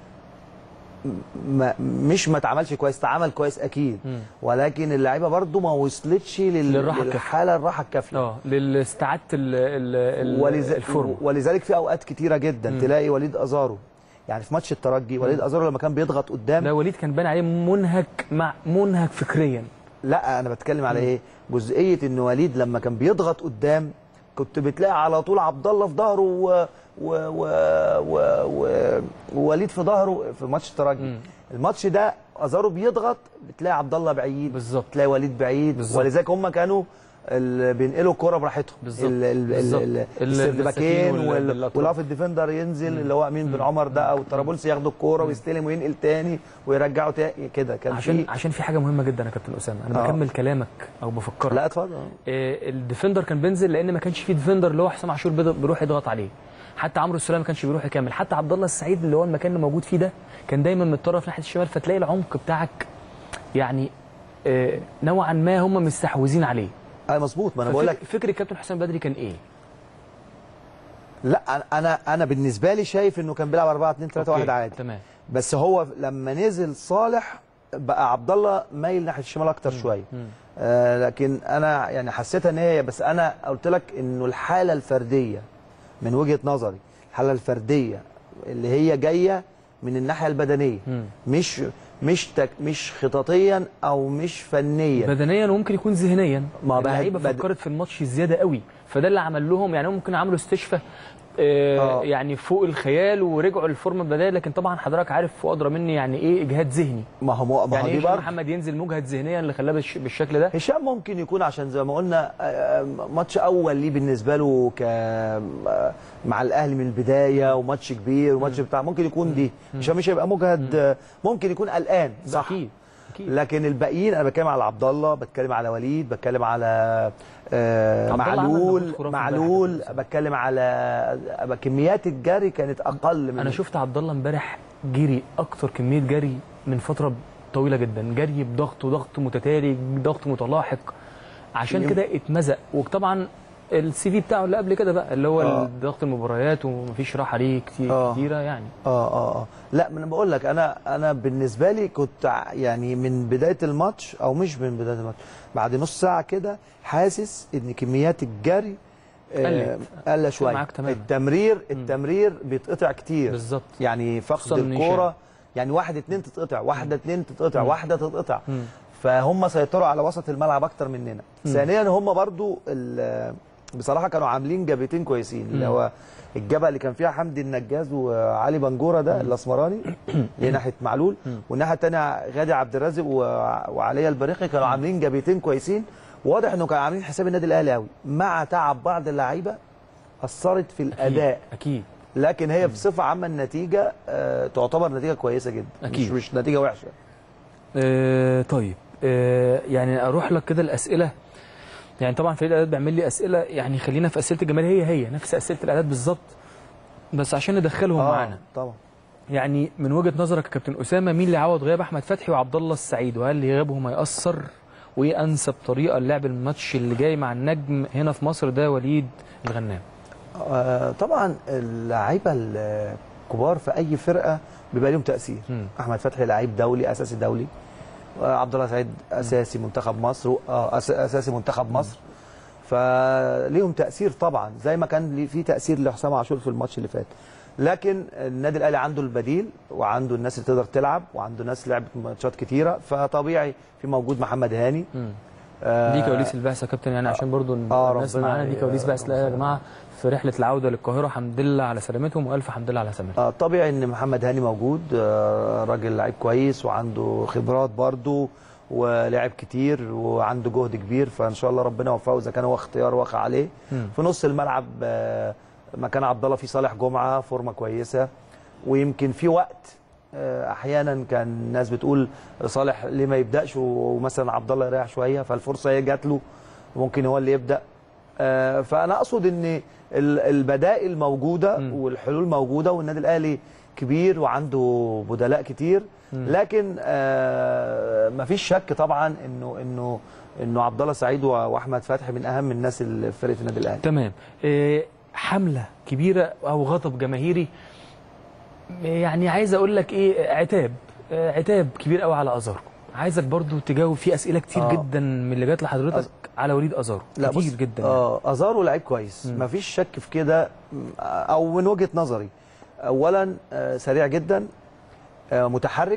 ما مش ما اتعملش كويس اتعمل كويس اكيد مم. ولكن اللعيبه برضو ما وصلتش لل... للراحة الكافية. للحاله الراحه الكافيه اه لاستعاده ال- ال- ال- ولذ... الفورم ولذلك في اوقات كتيره جدا مم. تلاقي وليد ازارو يعني في ماتش الترجي وليد ازارو لما كان بيضغط قدام لا وليد كان باين عليه منهك مع منهك فكريا لا انا بتكلم على ايه جزئيه ان وليد لما كان بيضغط قدام كنت بتلاقي على طول عبد الله في ظهره و... و... و... و... و... ووليد في ظهره في ماتش الترجي مم. الماتش ده ازارو بيضغط بتلاقي عبد الله بعيد بالظبط. تلاقي وليد بعيد بالظبط. ولذلك هم كانوا ال- بينقلوا الكرة براحتهم بالظبط. ال- ال- بالظبط. ال- ال- السردباكين المساكين وال- والأطراف. والاوف الديفندر ينزل اللي هو امين بن عمر ده او الطرابلسي ياخدوا الكوره ويستلم وينقل تاني ويرجعه تاني كده كان عشان في عشان في حاجه مهمه جدا يا كابتن اسامه انا آه. بكمل كلامك او بفكرك لا اتفضل آه، الديفندر كان بينزل لان ما كانش فيه ديفندر اللي هو حسام عاشور بيض- بيروح يضغط عليه حتى عمرو السوليه ما كانش بيروح يكمل حتى عبد الله السعيد اللي هو المكان اللي موجود فيه ده كان دايما متطرف ناحيه الشمال فتلاقي العمق بتاعك يعني آه، نوعا ما هم مستحوذين عليه اي مظبوط ما انا بقول لك ففك- فكر الكابتن حسام بدري كان ايه؟ لا أنا- انا انا بالنسبه لي شايف انه كان بيلعب 4 2 3 1 أوكي، عادي تمام بس هو لما نزل صالح بقى عبد الله مايل ناحيه الشمال اكتر شويه مم. آه لكن انا يعني حسيتها ان هي بس انا قلت لك انه الحاله الفرديه من وجهه نظري الحاله الفرديه اللي هي جايه من الناحيه البدنيه مم. مش مش تك مش خططيا او مش فنيا بدنيا وممكن يكون ذهنيا ما بقى- اللعيبه بد- فكرت في الماتش زياده قوي فده اللي عمل لهم يعني هم ممكن عملوا استشفاء آه آه. يعني فوق الخيال ورجعوا للفورمه البدنيه لكن طبعا حضرتك عارف وادرى مني يعني ايه اجهاد ذهني ما هو ما هو يعني دي ايه هشام برضه محمد ينزل مجهد ذهنيا اللي خلاه بالش- بالشكل ده هشام ممكن يكون عشان زي ما قلنا آه، ماتش اول ليه بالنسبه له ك آه، مع الاهلي من البدايه وماتش كبير وماتش بتاع ممكن يكون دي هشام مش هيبقى مجهد آه، ممكن يكون قلقان صح اكيد اكيد لكن الباقيين انا بتكلم على عبد الله بتكلم على وليد بتكلم على آه عبد الله عمل معلول مجهود خرافي معلول امبارح. بتكلم على كميات الجري كانت اقل من انا شفت عبد الله امبارح جري اكتر كميه جري من فتره طويله جدا جري بضغط وضغط متتالي ضغط متلاحق عشان كده اتمزق وطبعا السي في بتاعه اللي قبل كده بقى اللي هو آه. ضغط المباريات ومفيش راحه ليه كتير آه. كتيره يعني اه اه اه لا ما انا بقول لك انا انا بالنسبه لي كنت ع- يعني من بدايه الماتش او مش من بدايه الماتش بعد نص ساعه كده حاسس ان كميات الجري آه، قلت. قل شويه معاك تماما. التمرير التمرير بيتقطع كتير بالظبط يعني فقد خصوصاً إن الكوره يعني واحد اتنين تتقطع واحده اتنين تتقطع مم. واحده تتقطع مم. فهم سيطروا على وسط الملعب اكتر مننا ثانيا هم برضو ال- بصراحه كانوا عاملين جبهتين كويسين اللي مم. هو الجبهه اللي كان فيها حمدي النجاز وعلي بنجوره ده الاسمراني اللي ناحيه معلول والناحيه الثانيه غادي عبد الرازق و- وعليا البريقي كانوا عاملين جبهتين كويسين واضح انه كانوا عاملين حساب النادي الاهلي قوي مع تعب بعض اللعيبه اثرت في الاداء اكيد لكن هي بصفه عامه النتيجه آه تعتبر نتيجه كويسه جدا أكيد. مش, مش نتيجه وحشه آه طيب آه يعني اروح لك كده الاسئله يعني طبعا فريق الاعداد بيعمل لي اسئله يعني خلينا في اسئله الجماهير هي هي نفس اسئله الاعداد بالظبط بس عشان ندخلهم معانا طبعا يعني من وجهه نظرك يا كابتن اسامه مين اللي عوض غياب احمد فتحي وعبد الله السعيد وهل غيابهم هيأثر وايه انسب طريقه للعب الماتش اللي جاي مع النجم هنا في مصر ده وليد الغنام آه طبعا اللعيبه الكبار في اي فرقه بيبقى لهم تاثير مم. احمد فتحي لعيب دولي اساسي دولي آه عبد الله سعيد اساسي منتخب مصر و- آه أس- اساسي منتخب مصر فليهم تاثير طبعا زي ما كان ليه- في تاثير لحسام عاشور في الماتش اللي فات لكن النادي الاهلي عنده البديل وعنده الناس اللي تقدر تلعب وعنده ناس لعبت ماتشات كتيره فطبيعي في موجود محمد هاني مم. آه دي كواليس البعثه يا كابتن يعني عشان برضو آه، الناس ربنا معانا دي كواليس ي- بعثه الأهلي يا جماعه في رحله العوده للقاهره الحمد لله على سلامتهم والف حمد لله على سلامتهم آه طبيعي ان محمد هاني موجود آه راجل لعيب كويس وعنده خبرات برضه ولعب كتير وعنده جهد كبير فان شاء الله ربنا يوفقه اذا كان هو اختيار واقع عليه مم. في نص الملعب آه مكان عبد الله في صالح جمعه فورمه كويسه ويمكن في وقت آه احيانا كان الناس بتقول صالح ليه ما يبداش ومثلا عبد الله يريح شويه فالفرصه هي جات له ممكن هو اللي يبدا آه، فانا اقصد ان ال- البدائل موجوده مم. والحلول موجوده والنادي الاهلي كبير وعنده بدلاء كتير لكن آه مفيش شك طبعا انه انه انه عبد الله سعيد و- واحمد فتحي من اهم الناس اللي في فرقه النادي الاهلي تمام إيه، حمله كبيره او غضب جماهيري يعني عايز اقول لك ايه عتاب آه، عتاب كبير قوي على ازارو عايزك برضو تجاوب في اسئله كتير آه. جدا من اللي جات لحضرتك على وليد ازارو لا كتير بص جدا يعني. اه ازارو لعيب كويس مم. مفيش شك في كده م، او من وجهه نظري اولا آه سريع جدا آه متحرك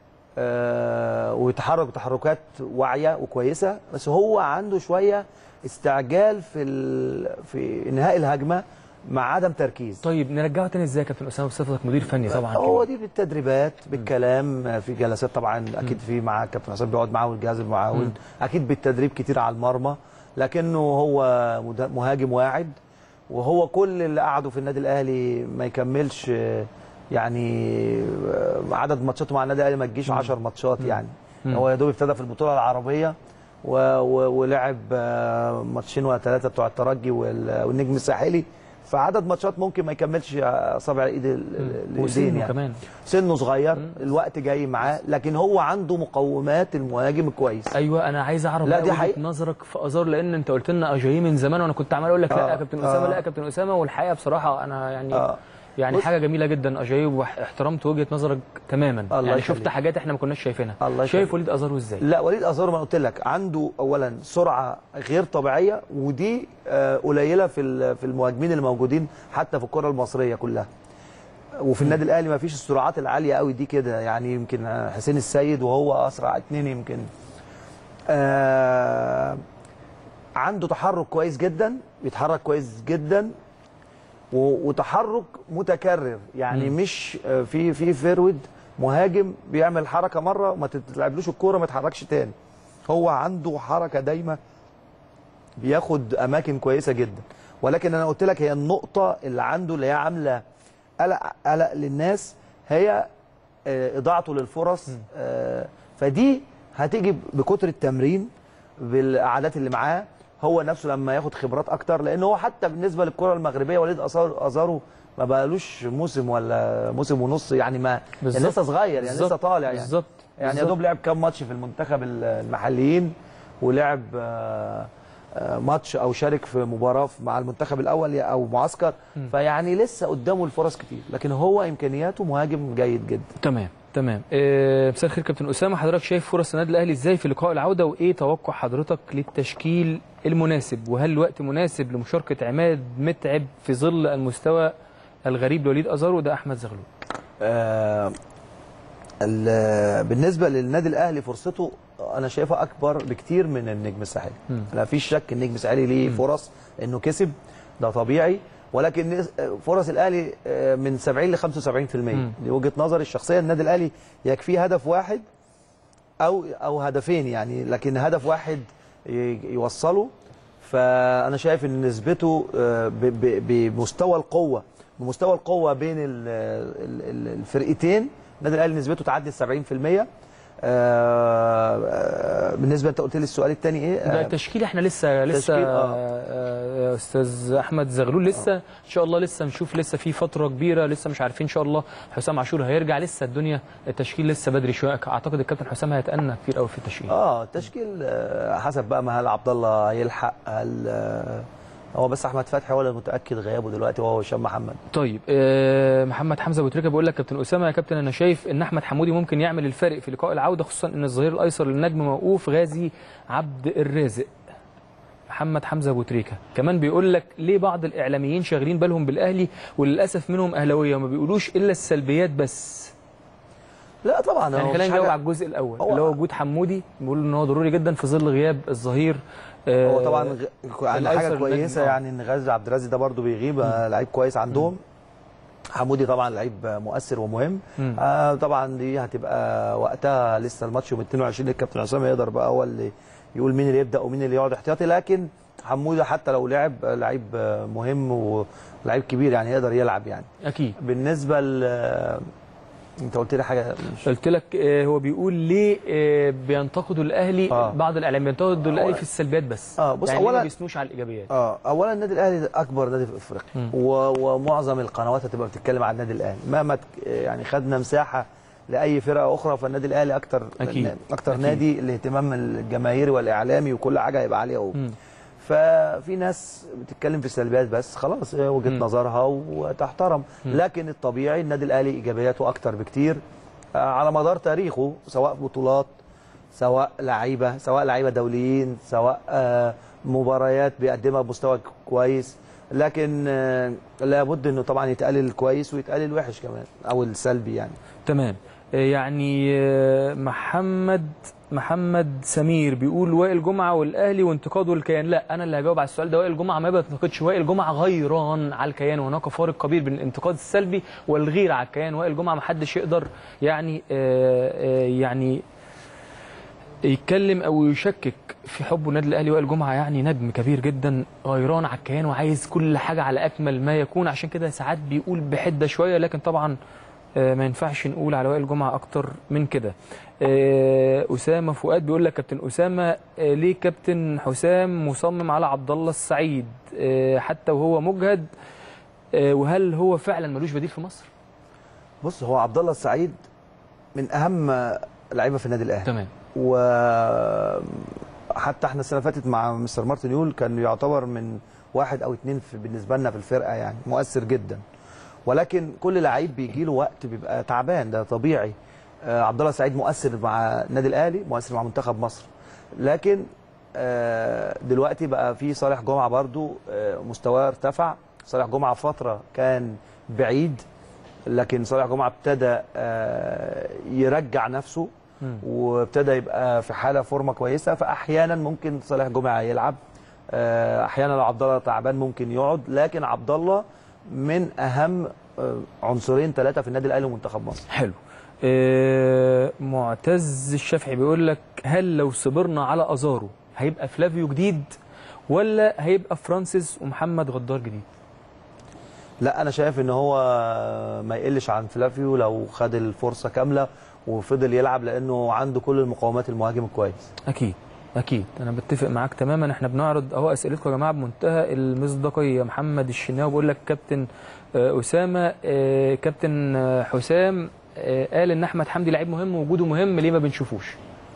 آه ويتحرك تحركات واعيه وكويسه بس هو عنده شويه استعجال في ال... في انهاء الهجمه مع عدم تركيز طيب نرجعه تاني ازاي يا كابتن اسامه بصفتك مدير فني طبعا هو كده. دي بالتدريبات بالكلام في جلسات طبعا اكيد في معاه كابتن حسام بيقعد معاه والجهاز المعاون اكيد بالتدريب كتير على المرمى لكنه هو مد- مهاجم واعد وهو كل اللي قعدوا في النادي الاهلي ما يكملش آه، يعني آه، عدد ماتشاته مع النادي الاهلي ما تجيش 10 ماتشات يعني مم. هو يا دوب ابتدى في البطوله العربيه و... و... ولعب آه، ماتشين ولا ثلاثه بتوع الترجي وال... والنجم الساحلي فعدد ماتشات ممكن ما يكملش اصابع الايد ال- ال- الايدين وسنه يعني كمان سنه صغير الوقت جاي معاه لكن هو عنده مقومات المهاجم الكويس ايوه انا عايز اعرف لا، بقى دي وجهة حقيقة. نظرك في ازار لان انت قلت لنا اجاييه من زمان وانا كنت عمال اقول لك لا آه، يا كابتن اسامه آه. لا يا كابتن اسامه والحقيقه بصراحه انا يعني آه. يعني بص- حاجه جميله جدا اجاييه واحترمت وجهه نظرك تماما الله يعني يخليك. شفت حاجات احنا ما كناش شايفينها الله شايف يخليك. وليد ازارو ازاي لا وليد ازارو ما قلت لك عنده اولا سرعه غير طبيعيه ودي آه، قليله في ال- في المهاجمين اللي موجودين حتى في الكره المصريه كلها وفي النادي الاهلي ما فيش السرعات العاليه قوي دي كده يعني يمكن آه، حسين السيد وهو اسرع اتنين يمكن آه عنده تحرك كويس جدا بيتحرك كويس جدا و- وتحرك متكرر يعني مم. مش آه، في في فيرود مهاجم بيعمل حركه مره وما تتلعبلوش الكوره ما يتحركش تاني هو عنده حركه دايمه بياخد اماكن كويسه جدا ولكن انا قلت لك هي النقطه اللي عنده اللي هي عامله قلق قلق للناس هي آه، اضاعته للفرص آه، فدي هتيجي بكتر التمرين بالاعداد اللي معاه هو نفسه لما ياخد خبرات اكتر لان هو حتى بالنسبه للكره المغربيه وليد أزار- ازارو ما بقالوش موسم ولا موسم ونص يعني ما يعني لسه صغير يعني لسه بالظبط. طالع يعني بالظبط يعني يا بالظبط. دوب لعب كام ماتش في المنتخب ال- المحليين ولعب آه، آه، ماتش او شارك في مباراه في- مع المنتخب الاول يا- او معسكر فيعني لسه قدامه الفرص كتير لكن هو امكانياته مهاجم جيد جدا تمام تمام آه، مساء الخير كابتن اسامه حضرتك شايف فرص النادي الاهلي ازاي في لقاء العوده وايه توقع حضرتك للتشكيل المناسب وهل الوقت مناسب لمشاركه عماد متعب في ظل المستوى الغريب لوليد ازارو ده احمد زغلول آه، ال- بالنسبه للنادي الاهلي فرصته انا شايفها اكبر بكتير من النجم الساحلي مم. لا فيش شك النجم الساحلي ليه فرص انه كسب ده طبيعي ولكن نس- فرص الاهلي آه، من 70 ل 75% مم. دي وجهه نظري الشخصيه النادي الاهلي يكفيه هدف واحد او او هدفين يعني لكن هدف واحد ي- يوصله فانا شايف ان نسبته آه، ب- ب- بمستوى القوه بمستوى القوه بين ال- ال- ال- الفرقتين النادي الاهلي نسبته تعدي ال 70% آه، آه، بالنسبه انت قلت لي السؤال الثاني ايه ده آه، التشكيل احنا لسه لسه تشكيل، آه. آه، استاذ احمد زغلول لسه ان شاء الله لسه نشوف لسه في فتره كبيره لسه مش عارفين ان شاء الله حسام عاشور هيرجع لسه الدنيا التشكيل لسه بدري شويه اعتقد الكابتن حسام هيتأنى كتير قوي في التشكيل اه التشكيل آه، حسب بقى ما هل عبد الله هيلحق هل آه، هو بس احمد فتحي هو اللي متاكد غيابه دلوقتي وهو هشام محمد طيب آه، محمد حمزه ابو تريكه بيقول لك كابتن اسامه يا كابتن انا شايف ان احمد حمودي ممكن يعمل الفرق في لقاء العوده خصوصا ان الظهير الايسر للنجم موقوف غازي عبد الرازق محمد حمزه ابو تريكه كمان بيقول لك ليه بعض الاعلاميين شاغلين بالهم بالاهلي وللاسف منهم اهلاويه وما بيقولوش الا السلبيات بس لا طبعا يعني هو خلينا مفيش نجاوب حاجة- على الجزء الاول هو- اللي هو وجود حمودي بيقول ان هو ضروري جدا في ظل غياب الظهير آه، هو طبعا غ- يعني الأيسر حاجه للنجم، كويسه آه. يعني ان غازي عبد الرازق ده برده بيغيب آه، لعيب كويس عندهم حمودي طبعا لعيب مؤثر ومهم مم. آه طبعا دي هتبقى وقتها لسه الماتش يوم 22 الكابتن حسام يقدر بقى هو اللي يقول مين اللي يبدا ومين اللي يقعد احتياطي لكن حمودي حتى لو لعب آه، لعيب آه، مهم ولعيب كبير يعني يقدر يلعب يعني اكيد بالنسبه ل آه، انت قلت لي حاجه مش قلت لك آه، هو بيقول ليه آه، بينتقدوا الاهلي آه. بعض الاعلام بينتقدوا الاهلي أولا- في السلبيات بس آه، بص، يعني ليه أولا- ما بيثنوش على الايجابيات اه اولا النادي الاهلي ده اكبر نادي في افريقيا مم. و- ومعظم القنوات هتبقى بتتكلم عن النادي الاهلي مهما تك- يعني خدنا مساحه لاي فرقه اخرى فالنادي الاهلي اكتر أكيد. اكتر أكيد. نادي الاهتمام الجماهيري والاعلامي وكل حاجه هيبقى عليه قوي مم. ففي ناس بتتكلم في السلبيات بس خلاص هي وجهه مم. نظرها وتحترم مم. لكن الطبيعي النادي الاهلي ايجابياته اكتر بكتير آه، على مدار تاريخه سواء بطولات سواء لعيبه سواء لعيبه دوليين سواء آه، مباريات بيقدمها بمستوى كويس لكن آه، لابد انه طبعا يتقال الكويس ويتقال الوحش كمان او السلبي يعني تمام آه، يعني آه، محمد محمد سمير بيقول وائل جمعه والاهلي وانتقاده للكيان لا انا اللي هجاوب على السؤال ده وائل جمعه ما بينتقدش وائل جمعه غيران على الكيان وهناك فارق كبير بين الانتقاد السلبي والغيره على الكيان وائل جمعه ما حدش يقدر يعني آه، آه، يعني يتكلم او يشكك في حبه النادي الاهلي وائل جمعه يعني نجم كبير جدا غيران على الكيان وعايز كل حاجه على اكمل ما يكون عشان كده ساعات بيقول بحده شويه لكن طبعا آه، ما ينفعش نقول على وائل جمعه اكتر من كده آه، اسامه فؤاد بيقول لك كابتن اسامه آه، ليه كابتن حسام مصمم على عبد الله السعيد آه، حتى وهو مجهد آه، وهل هو فعلا ملوش بديل في مصر بص هو عبد الله السعيد من اهم لعيبه في النادي الاهلي تمام وحتى احنا السنه اللي فاتت مع مستر مارتن يول كان يعتبر من واحد او اتنين في بالنسبه لنا في الفرقه يعني مؤثر جدا ولكن كل لعيب بيجي له وقت بيبقى تعبان ده طبيعي آه عبد الله سعيد مؤثر مع النادي الاهلي مؤثر مع منتخب مصر لكن آه دلوقتي بقى في صالح جمعه برضو آه مستواه ارتفع صالح جمعه فتره كان بعيد لكن صالح جمعه ابتدى آه يرجع نفسه مم. وابتدى يبقى في حاله فورمه كويسه فاحيانا ممكن صالح جمعه يلعب آه، احيانا لو عبد الله تعبان ممكن يقعد لكن عبد الله من اهم آه، عنصرين ثلاثه في النادي الاهلي ومنتخب مصر حلو آه، معتز الشافعي بيقول لك هل لو صبرنا على ازارو هيبقى فلافيو جديد ولا هيبقى فرانسيس ومحمد غدار جديد لا انا شايف ان هو ما يقلش عن فلافيو لو خد الفرصه كامله وفضل يلعب لانه عنده كل المقومات المهاجم الكويس اكيد اكيد انا بتفق معاك تماما احنا بنعرض اهو اسئلتكم يا جماعه بمنتهى المصداقيه محمد الشناوي بيقول لك كابتن آه، اسامه آه، كابتن آه، حسام آه، قال ان احمد حمدي لعيب مهم ووجوده مهم ليه ما بنشوفوش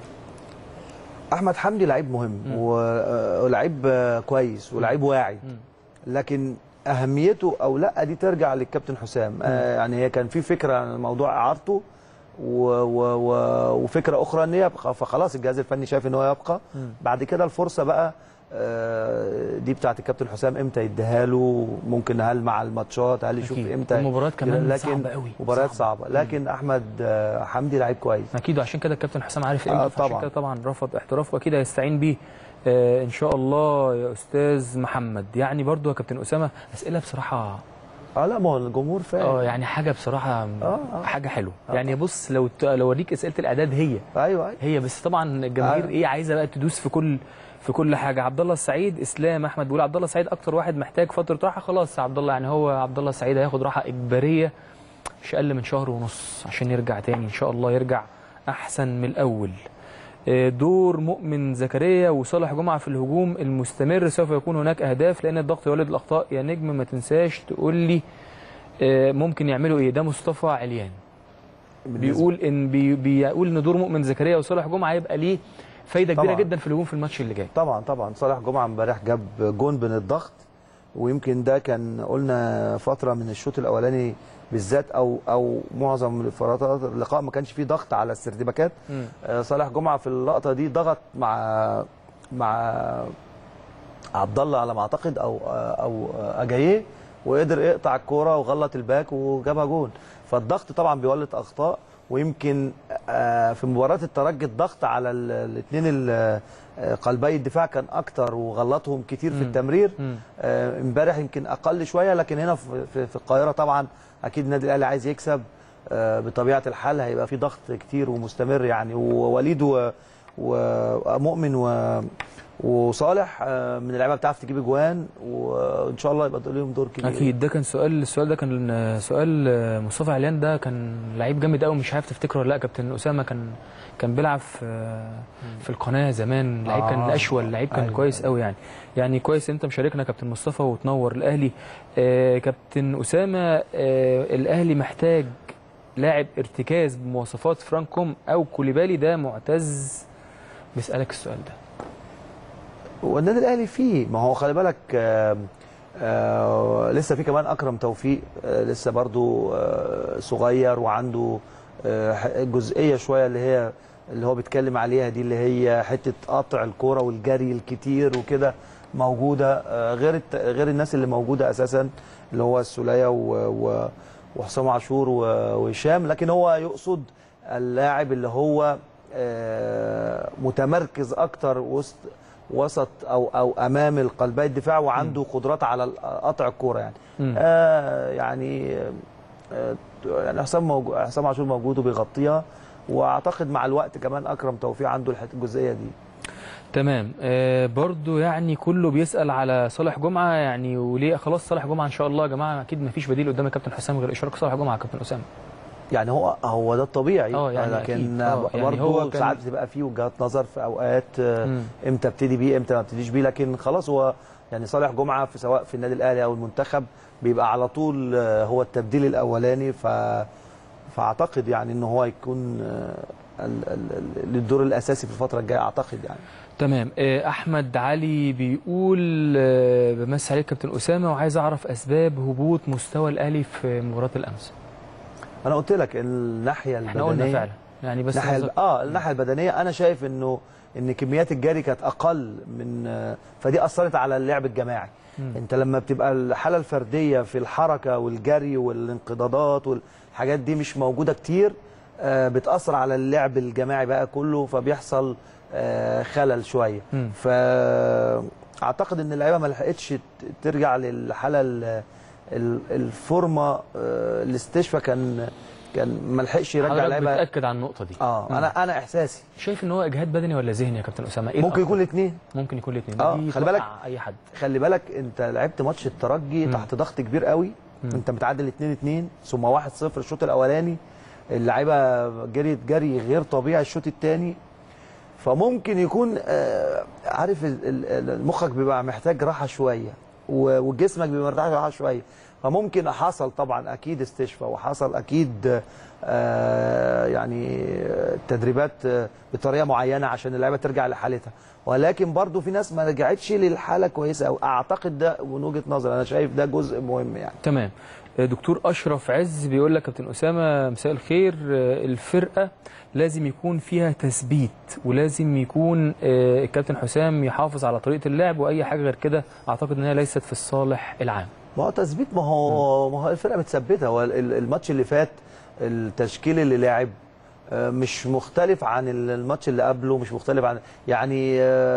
احمد حمدي لعيب مهم و- ولعيب آه، كويس ولعيب واعي لكن اهميته او لا دي ترجع للكابتن حسام آه يعني هي كان في فكره عن موضوع اعارته و و و وفكره اخرى ان يبقى فخلاص الجهاز الفني شايف ان هو يبقى بعد كده الفرصه بقى آه، دي بتاعت الكابتن حسام امتى يديها له ممكن هل مع الماتشات هل يشوف أكيد. امتى المباريات كمان لكن صعبة قوي. مباريات صعبة. صعبه لكن احمد آه، حمدي لعيب كويس اكيد وعشان كده الكابتن حسام عارف آه، امتى فعشان طبعاً. كده طبعا رفض احترافه واكيد هيستعين بيه آه ان شاء الله يا استاذ محمد يعني برضو يا كابتن اسامه اسئله بصراحه اه لا ما هو الجمهور فاهم اه يعني حاجه بصراحه آه. حاجه حلوه يعني بص لو ت- لو اوريك اسئله الاعداد هي ايوه ايوه هي بس طبعا الجماهير أيوة. ايه عايزه بقى تدوس في كل في كل حاجه عبد الله السعيد اسلام احمد بيقول عبد الله السعيد اكتر واحد محتاج فتره راحه خلاص يا عبد الله يعني هو عبد الله السعيد هياخد راحه اجباريه مش اقل من شهر ونص عشان يرجع تاني ان شاء الله يرجع احسن من الاول آه، دور مؤمن زكريا وصالح جمعه في الهجوم المستمر سوف يكون هناك اهداف لان الضغط يولد الاخطاء يا نجم ما تنساش تقول لي آه، ممكن يعملوا ايه ده مصطفى عليان بيقول ان بي بيقول ان دور مؤمن زكريا وصالح جمعه هيبقى ليه فايده كبيره طبعاً. جدا في الهجوم في الماتش اللي جاي طبعا طبعا صالح جمعه امبارح جاب جون بين الضغط ويمكن ده كان قلنا فتره من الشوط الاولاني بالذات او او معظم فترات اللقاء ما كانش فيه ضغط على السردباكات مم. آه، صالح جمعه في اللقطه دي ضغط مع مع عبد الله على ما اعتقد او او اجاييه وقدر يقطع الكوره وغلط الباك وجابها جون فالضغط طبعا بيولد اخطاء ويمكن آه، في مباراه الترجي الضغط على الاثنين قلبي الدفاع كان اكتر وغلطهم كتير في مم. التمرير مم. آه، امبارح يمكن اقل شويه لكن هنا في, في, في القاهره طبعا اكيد النادي الاهلي عايز يكسب آه، بطبيعه الحال هيبقى في ضغط كتير ومستمر يعني ووليد و- ومؤمن و وصالح آه، من اللعيبه بتعرف تجيب اجوان وان شاء الله يبقى لهم دور كبير اكيد ده كان سؤال السؤال ده كان آه، سؤال آه، مصطفى عليان ده كان لعيب جامد قوي مش عارف تفتكره ولا لا كابتن اسامه كان كان بيلعب في آه، في القناه زمان لعيب كان آه. اشول لعيب كان أيوة. كويس قوي يعني يعني كويس انت مشاركنا كابتن مصطفى وتنور الاهلي آه كابتن اسامه آه الاهلي محتاج لاعب ارتكاز بمواصفات فرانكوم او كوليبالي ده معتز بيسالك السؤال ده والنادي الاهلي فيه ما هو خلي بالك آه آه لسه في كمان اكرم توفيق آه لسه برضو آه صغير وعنده آه ح- جزئيه شويه اللي هي اللي هو بيتكلم عليها دي اللي هي حته قطع الكوره والجري الكتير وكده موجوده آه غير الت- غير الناس اللي موجوده اساسا اللي هو السوليه و- و- وحسام عاشور و- وهشام لكن هو يقصد اللاعب اللي هو آه متمركز اكتر وسط وسط او او امام القلبي الدفاع وعنده قدرات على ال- قطع الكوره يعني مم. آه يعني آه يعني حسام موجود حسام عاشور موجود وبيغطيها واعتقد مع الوقت كمان اكرم توفيق عنده الحته الجزئيه دي تمام آه برضو يعني كله بيسأل على صالح جمعة يعني وليه خلاص صالح جمعة إن شاء الله يا جماعة أكيد مفيش بديل قدام الكابتن حسام غير إشراك صالح جمعة يا كابتن أسامة يعني هو هو ده الطبيعي آه، يعني لكن أكيد. آه، يعني برضه هو كان- ساعات بتبقى فيه وجهات نظر في اوقات آه، مم. امتى ابتدي بيه امتى ما ابتديش بيه لكن خلاص هو يعني صالح جمعه في سواء في النادي الاهلي او المنتخب بيبقى على طول آه، هو التبديل الاولاني ف فاعتقد يعني ان هو يكون آه، ال- ال- ال- الدور الاساسي في الفتره الجايه اعتقد يعني تمام آه أحمد علي بيقول آه بمس عليك كابتن أسامة وعايز أعرف أسباب هبوط مستوى الأهلي في مباراة الأمس انا قلت لك الناحيه إحنا قلنا البدنيه فعلا يعني بس الناحيه نظر- الب- اه الناحيه البدنيه انا شايف انه ان كميات الجري كانت اقل من آه، فدي اثرت على اللعب الجماعي مم. انت لما بتبقى الحاله الفرديه في الحركه والجري والانقضاضات والحاجات دي مش موجوده كتير آه، بتاثر على اللعب الجماعي بقى كله فبيحصل آه، خلل شويه مم. فاعتقد ان اللعيبه ما لحقتش ت- ترجع للحاله ال- ال- الفورمه آه، الاستشفاء كان كان ما لحقش يرجع حضرتك اللعيبه بتأكد على النقطة دي اه مم. انا انا احساسي شايف إن هو إجهاد بدني ولا ذهني يا كابتن أسامة إيه ممكن الأكتر؟ يكون الاثنين ممكن يكون الاثنين آه، دي خلي بالك. توقع أي حد خلي بالك انت لعبت ماتش الترجي مم. تحت ضغط كبير قوي مم. انت متعادل 2 2 ثم 1 0 الشوط الاولاني اللعيبه جريت جري غير طبيعي الشوط الثاني فممكن يكون آه، عارف ال- ال- ال- مخك بيبقى محتاج راحه شويه و- وجسمك بيبقى محتاج راحه شويه فممكن حصل طبعا اكيد استشفاء وحصل اكيد آه، يعني تدريبات آه، بطريقه معينه عشان اللعيبه ترجع لحالتها ولكن برضو في ناس ما رجعتش للحاله كويسه او اعتقد ده من وجهه نظري انا شايف ده جزء مهم يعني تمام دكتور اشرف عز بيقول لك كابتن اسامه مساء الخير آه، الفرقه لازم يكون فيها تثبيت ولازم يكون آه، الكابتن حسام يحافظ على طريقه اللعب واي حاجه غير كده اعتقد ان هي ليست في الصالح العام ما هو تثبيت ما هو ما هو الفرقه متثبته هو ال- الماتش اللي فات التشكيل اللي لعب آه، مش مختلف عن ال- الماتش اللي قبله مش مختلف عن يعني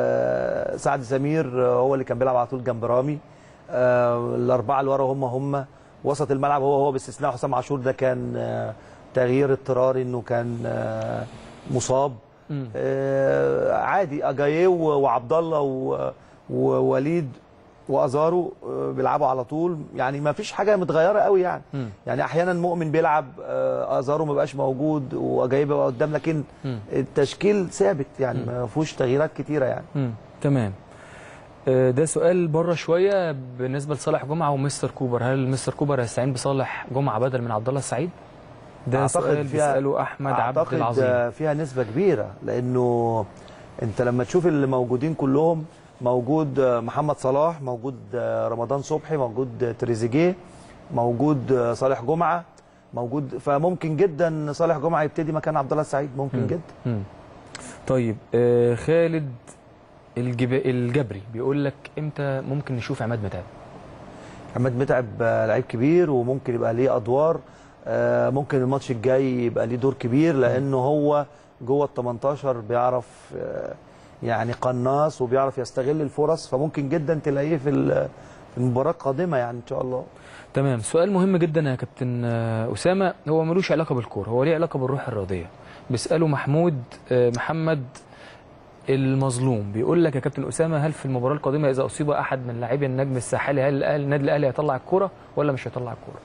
آه، سعد سمير آه، هو اللي كان بيلعب على طول جنب رامي آه، الاربعه اللي ورا هم هم وسط الملعب هو هو باستثناء حسام عاشور ده كان آه، تغيير اضطراري انه كان آه، مصاب مم. آه، عادي اجاييه و- وعبد الله و- ووليد وازارو آه، بيلعبوا على طول يعني ما فيش حاجه متغيره قوي يعني مم. يعني احيانا مؤمن بيلعب آه، ازارو ما بقاش موجود واجاييه بقى قدام لكن مم. التشكيل ثابت يعني ما فيهوش تغييرات كتيره يعني مم. تمام آه، ده سؤال بره شويه بالنسبه لصالح جمعه ومستر كوبر هل مستر كوبر هيستعين بصالح جمعه بدل من عبد الله السعيد ده أعتقد سؤال فيها- بيساله احمد عبد اعتقد العظيم آه، فيها نسبه كبيره لانه انت لما تشوف اللي موجودين كلهم موجود آه، محمد صلاح موجود آه، رمضان صبحي موجود آه، تريزيجيه موجود آه، صالح جمعه موجود فممكن جدا صالح جمعه يبتدي مكان عبد الله السعيد ممكن مم. جدا مم. طيب آه، خالد الجب... الجبري بيقول لك امتى ممكن نشوف عماد متعب عماد متعب آه، لعيب كبير وممكن يبقى ليه ادوار آه، ممكن الماتش الجاي يبقى ليه دور كبير لانه هو جوه ال 18 بيعرف آه، يعني قناص وبيعرف يستغل الفرص فممكن جدا تلاقيه في ال- في المباراه القادمه يعني ان شاء الله تمام سؤال مهم جدا يا كابتن آه، اسامه هو ملوش علاقه بالكوره هو ليه علاقه بالروح الرياضيه بيساله محمود آه، محمد المظلوم بيقول لك يا كابتن اسامه هل في المباراه القادمه اذا اصيب احد من لاعبي النجم الساحلي هل الأهلي- النادي الاهلي هيطلع الكوره ولا مش هيطلع الكوره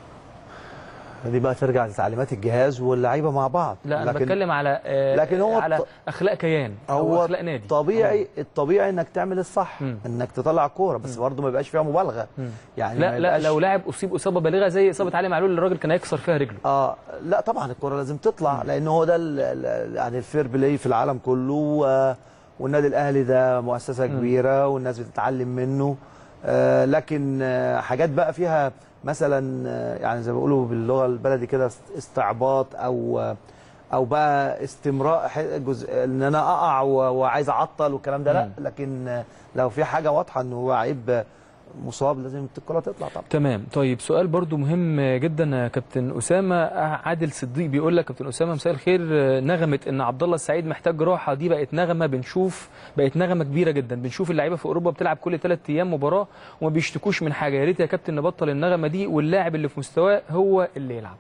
دي بقى ترجع لتعليمات الجهاز واللعيبه مع بعض لا انا لكن بتكلم على آه، لكن هو على الط- اخلاق كيان او هو اخلاق نادي طبيعي الطبيعي انك تعمل الصح مم. انك تطلع كوره بس برضه ما يبقاش فيها مبالغه مم. يعني ما لا لا يبقاش- لو لاعب اصيب اصابه بالغه زي اصابه علي معلول اللي الراجل كان هيكسر فيها رجله اه لا طبعا الكره لازم تطلع لان هو ده ال- ال- يعني الفير بلاي في العالم كله و- والنادي الاهلي ده مؤسسه كبيره والناس بتتعلم منه آه لكن آه حاجات بقى فيها مثلا آه يعني زي ما بيقولوا باللغه البلدي كده است- استعباط او آه او بقى استمرار ح- جزء ان انا اقع و- وعايز اعطل والكلام ده لا مم. لكن آه لو في حاجه واضحه ان هو عيب مصاب لازم الكره تطلع طبعا تمام طيب سؤال برضو مهم جدا يا كابتن اسامه عادل صديق بيقول لك كابتن اسامه مساء الخير نغمه ان عبد الله السعيد محتاج راحه دي بقت نغمه بنشوف بقت نغمه كبيره جدا بنشوف اللعيبه في اوروبا بتلعب كل ثلاث ايام مباراه وما بيشتكوش من حاجه يا ريت يا كابتن نبطل النغمه دي واللاعب اللي في مستواه هو اللي يلعب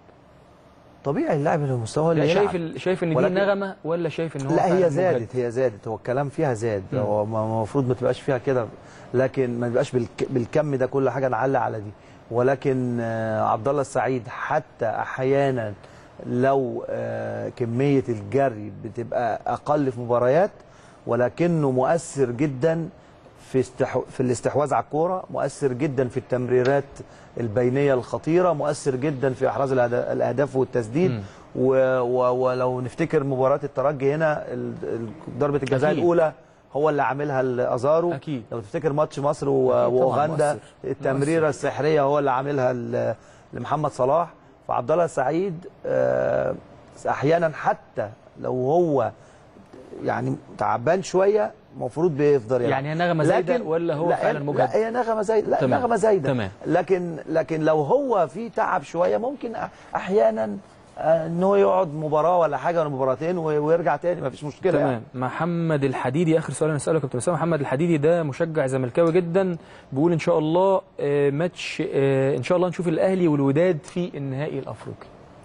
طبيعي اللاعب اللي مستواه اللي يعني يلعب. شايف ال- شايف ان دي ولكن- نغمه ولا شايف ان هو لا فعلاً هي مجهد؟ زادت هي زادت هو الكلام فيها زاد مم. هو ما- المفروض ما تبقاش فيها كده لكن ما تبقاش بالك بالكم ده كل حاجه نعلق على دي ولكن آه، عبد الله السعيد حتى احيانا لو آه، كميه الجري بتبقى اقل في مباريات ولكنه مؤثر جدا في استحو... في الاستحواذ على الكوره مؤثر جدا في التمريرات البينيه الخطيره مؤثر جدا في احراز الأهد- الاهداف والتسديد مم. و... و... ولو نفتكر مباراه الترجي هنا ال- ال- ضربه الجزاء أكيد. الاولى هو اللي عاملها لازارو اكيد لو تفتكر ماتش مصر و... أكيد طبعاً واوغندا مؤثر. التمريره السحريه هو اللي عاملها ل... لمحمد صلاح فعبد الله السعيد آه، احيانا حتى لو هو يعني تعبان شويه المفروض بيفضل يلعب يعني هي نغمه زايده لكن- ولا هو لا فعلا لا مجهد هي نغمه زايده لا تمام. نغمه زايده تمام. لكن لكن لو هو في تعب شويه ممكن أ- احيانا آه، ان هو يقعد مباراه ولا حاجه ولا مباراتين و- ويرجع تاني مفيش مشكله تمام يعني. محمد الحديدي اخر سؤال انا اساله يا كابتن اسامه محمد الحديدي ده مشجع زملكاوي جدا بيقول ان شاء الله آه، ماتش آه، ان شاء الله نشوف الاهلي والوداد في النهائي الافريقي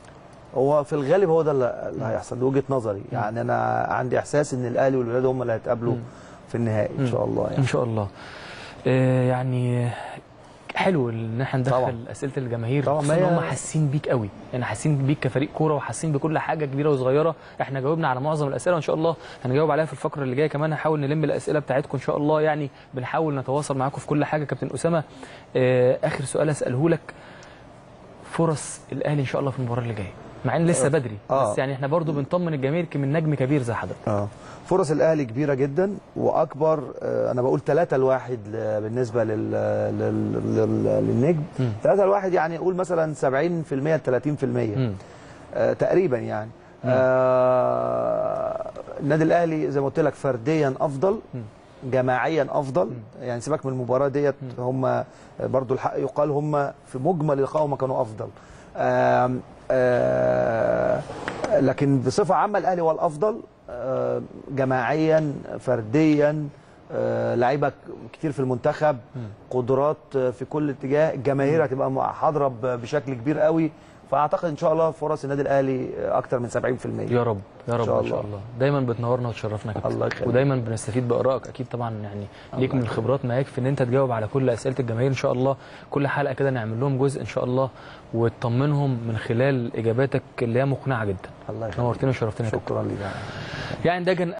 هو في الغالب هو ده اللي اللي هيحصل دي وجهه نظري يعني انا عندي احساس ان الاهلي والولاد هم اللي هيتقابلوا مم. في النهائي ان شاء الله ان يعني شاء الله آه، يعني حلو ان احنا ندخل طبعا. اسئله الجماهير طبعا، خصوصا ما ان هي- هم حاسين بيك قوي يعني حاسين بيك كفريق كوره وحاسين بكل حاجه كبيره وصغيره احنا جاوبنا على معظم الاسئله وان شاء الله هنجاوب عليها في الفقره اللي جايه كمان هنحاول نلم الاسئله بتاعتكم ان شاء الله يعني بنحاول نتواصل معاكم في كل حاجه كابتن اسامه آه اخر سؤال اساله لك فرص الاهلي ان شاء الله في المباراه اللي جايه مع ان لسه بدري آه. بس يعني احنا برضو بنطمن الجماهير من نجم كبير زي حضرتك اه فرص الاهلي كبيره جدا واكبر آه، انا بقول 3 لواحد ل- بالنسبه لل... لل... لل... للنجم مم. 3 لواحد يعني قول مثلا 70% ل 30% مم. آه تقريبا يعني آه النادي الاهلي زي ما قلت لك فرديا افضل جماعيا افضل يعني سيبك من المباراه ديت هم برضو الحق يقال هم في مجمل اللقاء هم كانوا افضل آم آه لكن بصفه عامه الاهلي هو الافضل آه جماعيا فرديا آه لعيبه كتير في المنتخب قدرات آه، في كل اتجاه الجماهير هتبقى م- حاضره ب- بشكل كبير قوي فاعتقد ان شاء الله فرص النادي الاهلي آه، اكتر من 70% يا رب يا رب إن شاء ان شاء الله. الله دايما بتنورنا وتشرفنا يا كابتن الله يخليك. ودايما بنستفيد بارائك اكيد طبعا يعني ليك من الخبرات ما يكفي ان انت تجاوب على كل اسئله الجماهير ان شاء الله كل حلقه كده نعمل لهم جزء ان شاء الله وتطمنهم من خلال اجاباتك اللي هي مقنعه جدا الله يخليك نورتنا وشرفتنا يا كابتن شكرا لك يعني ده كان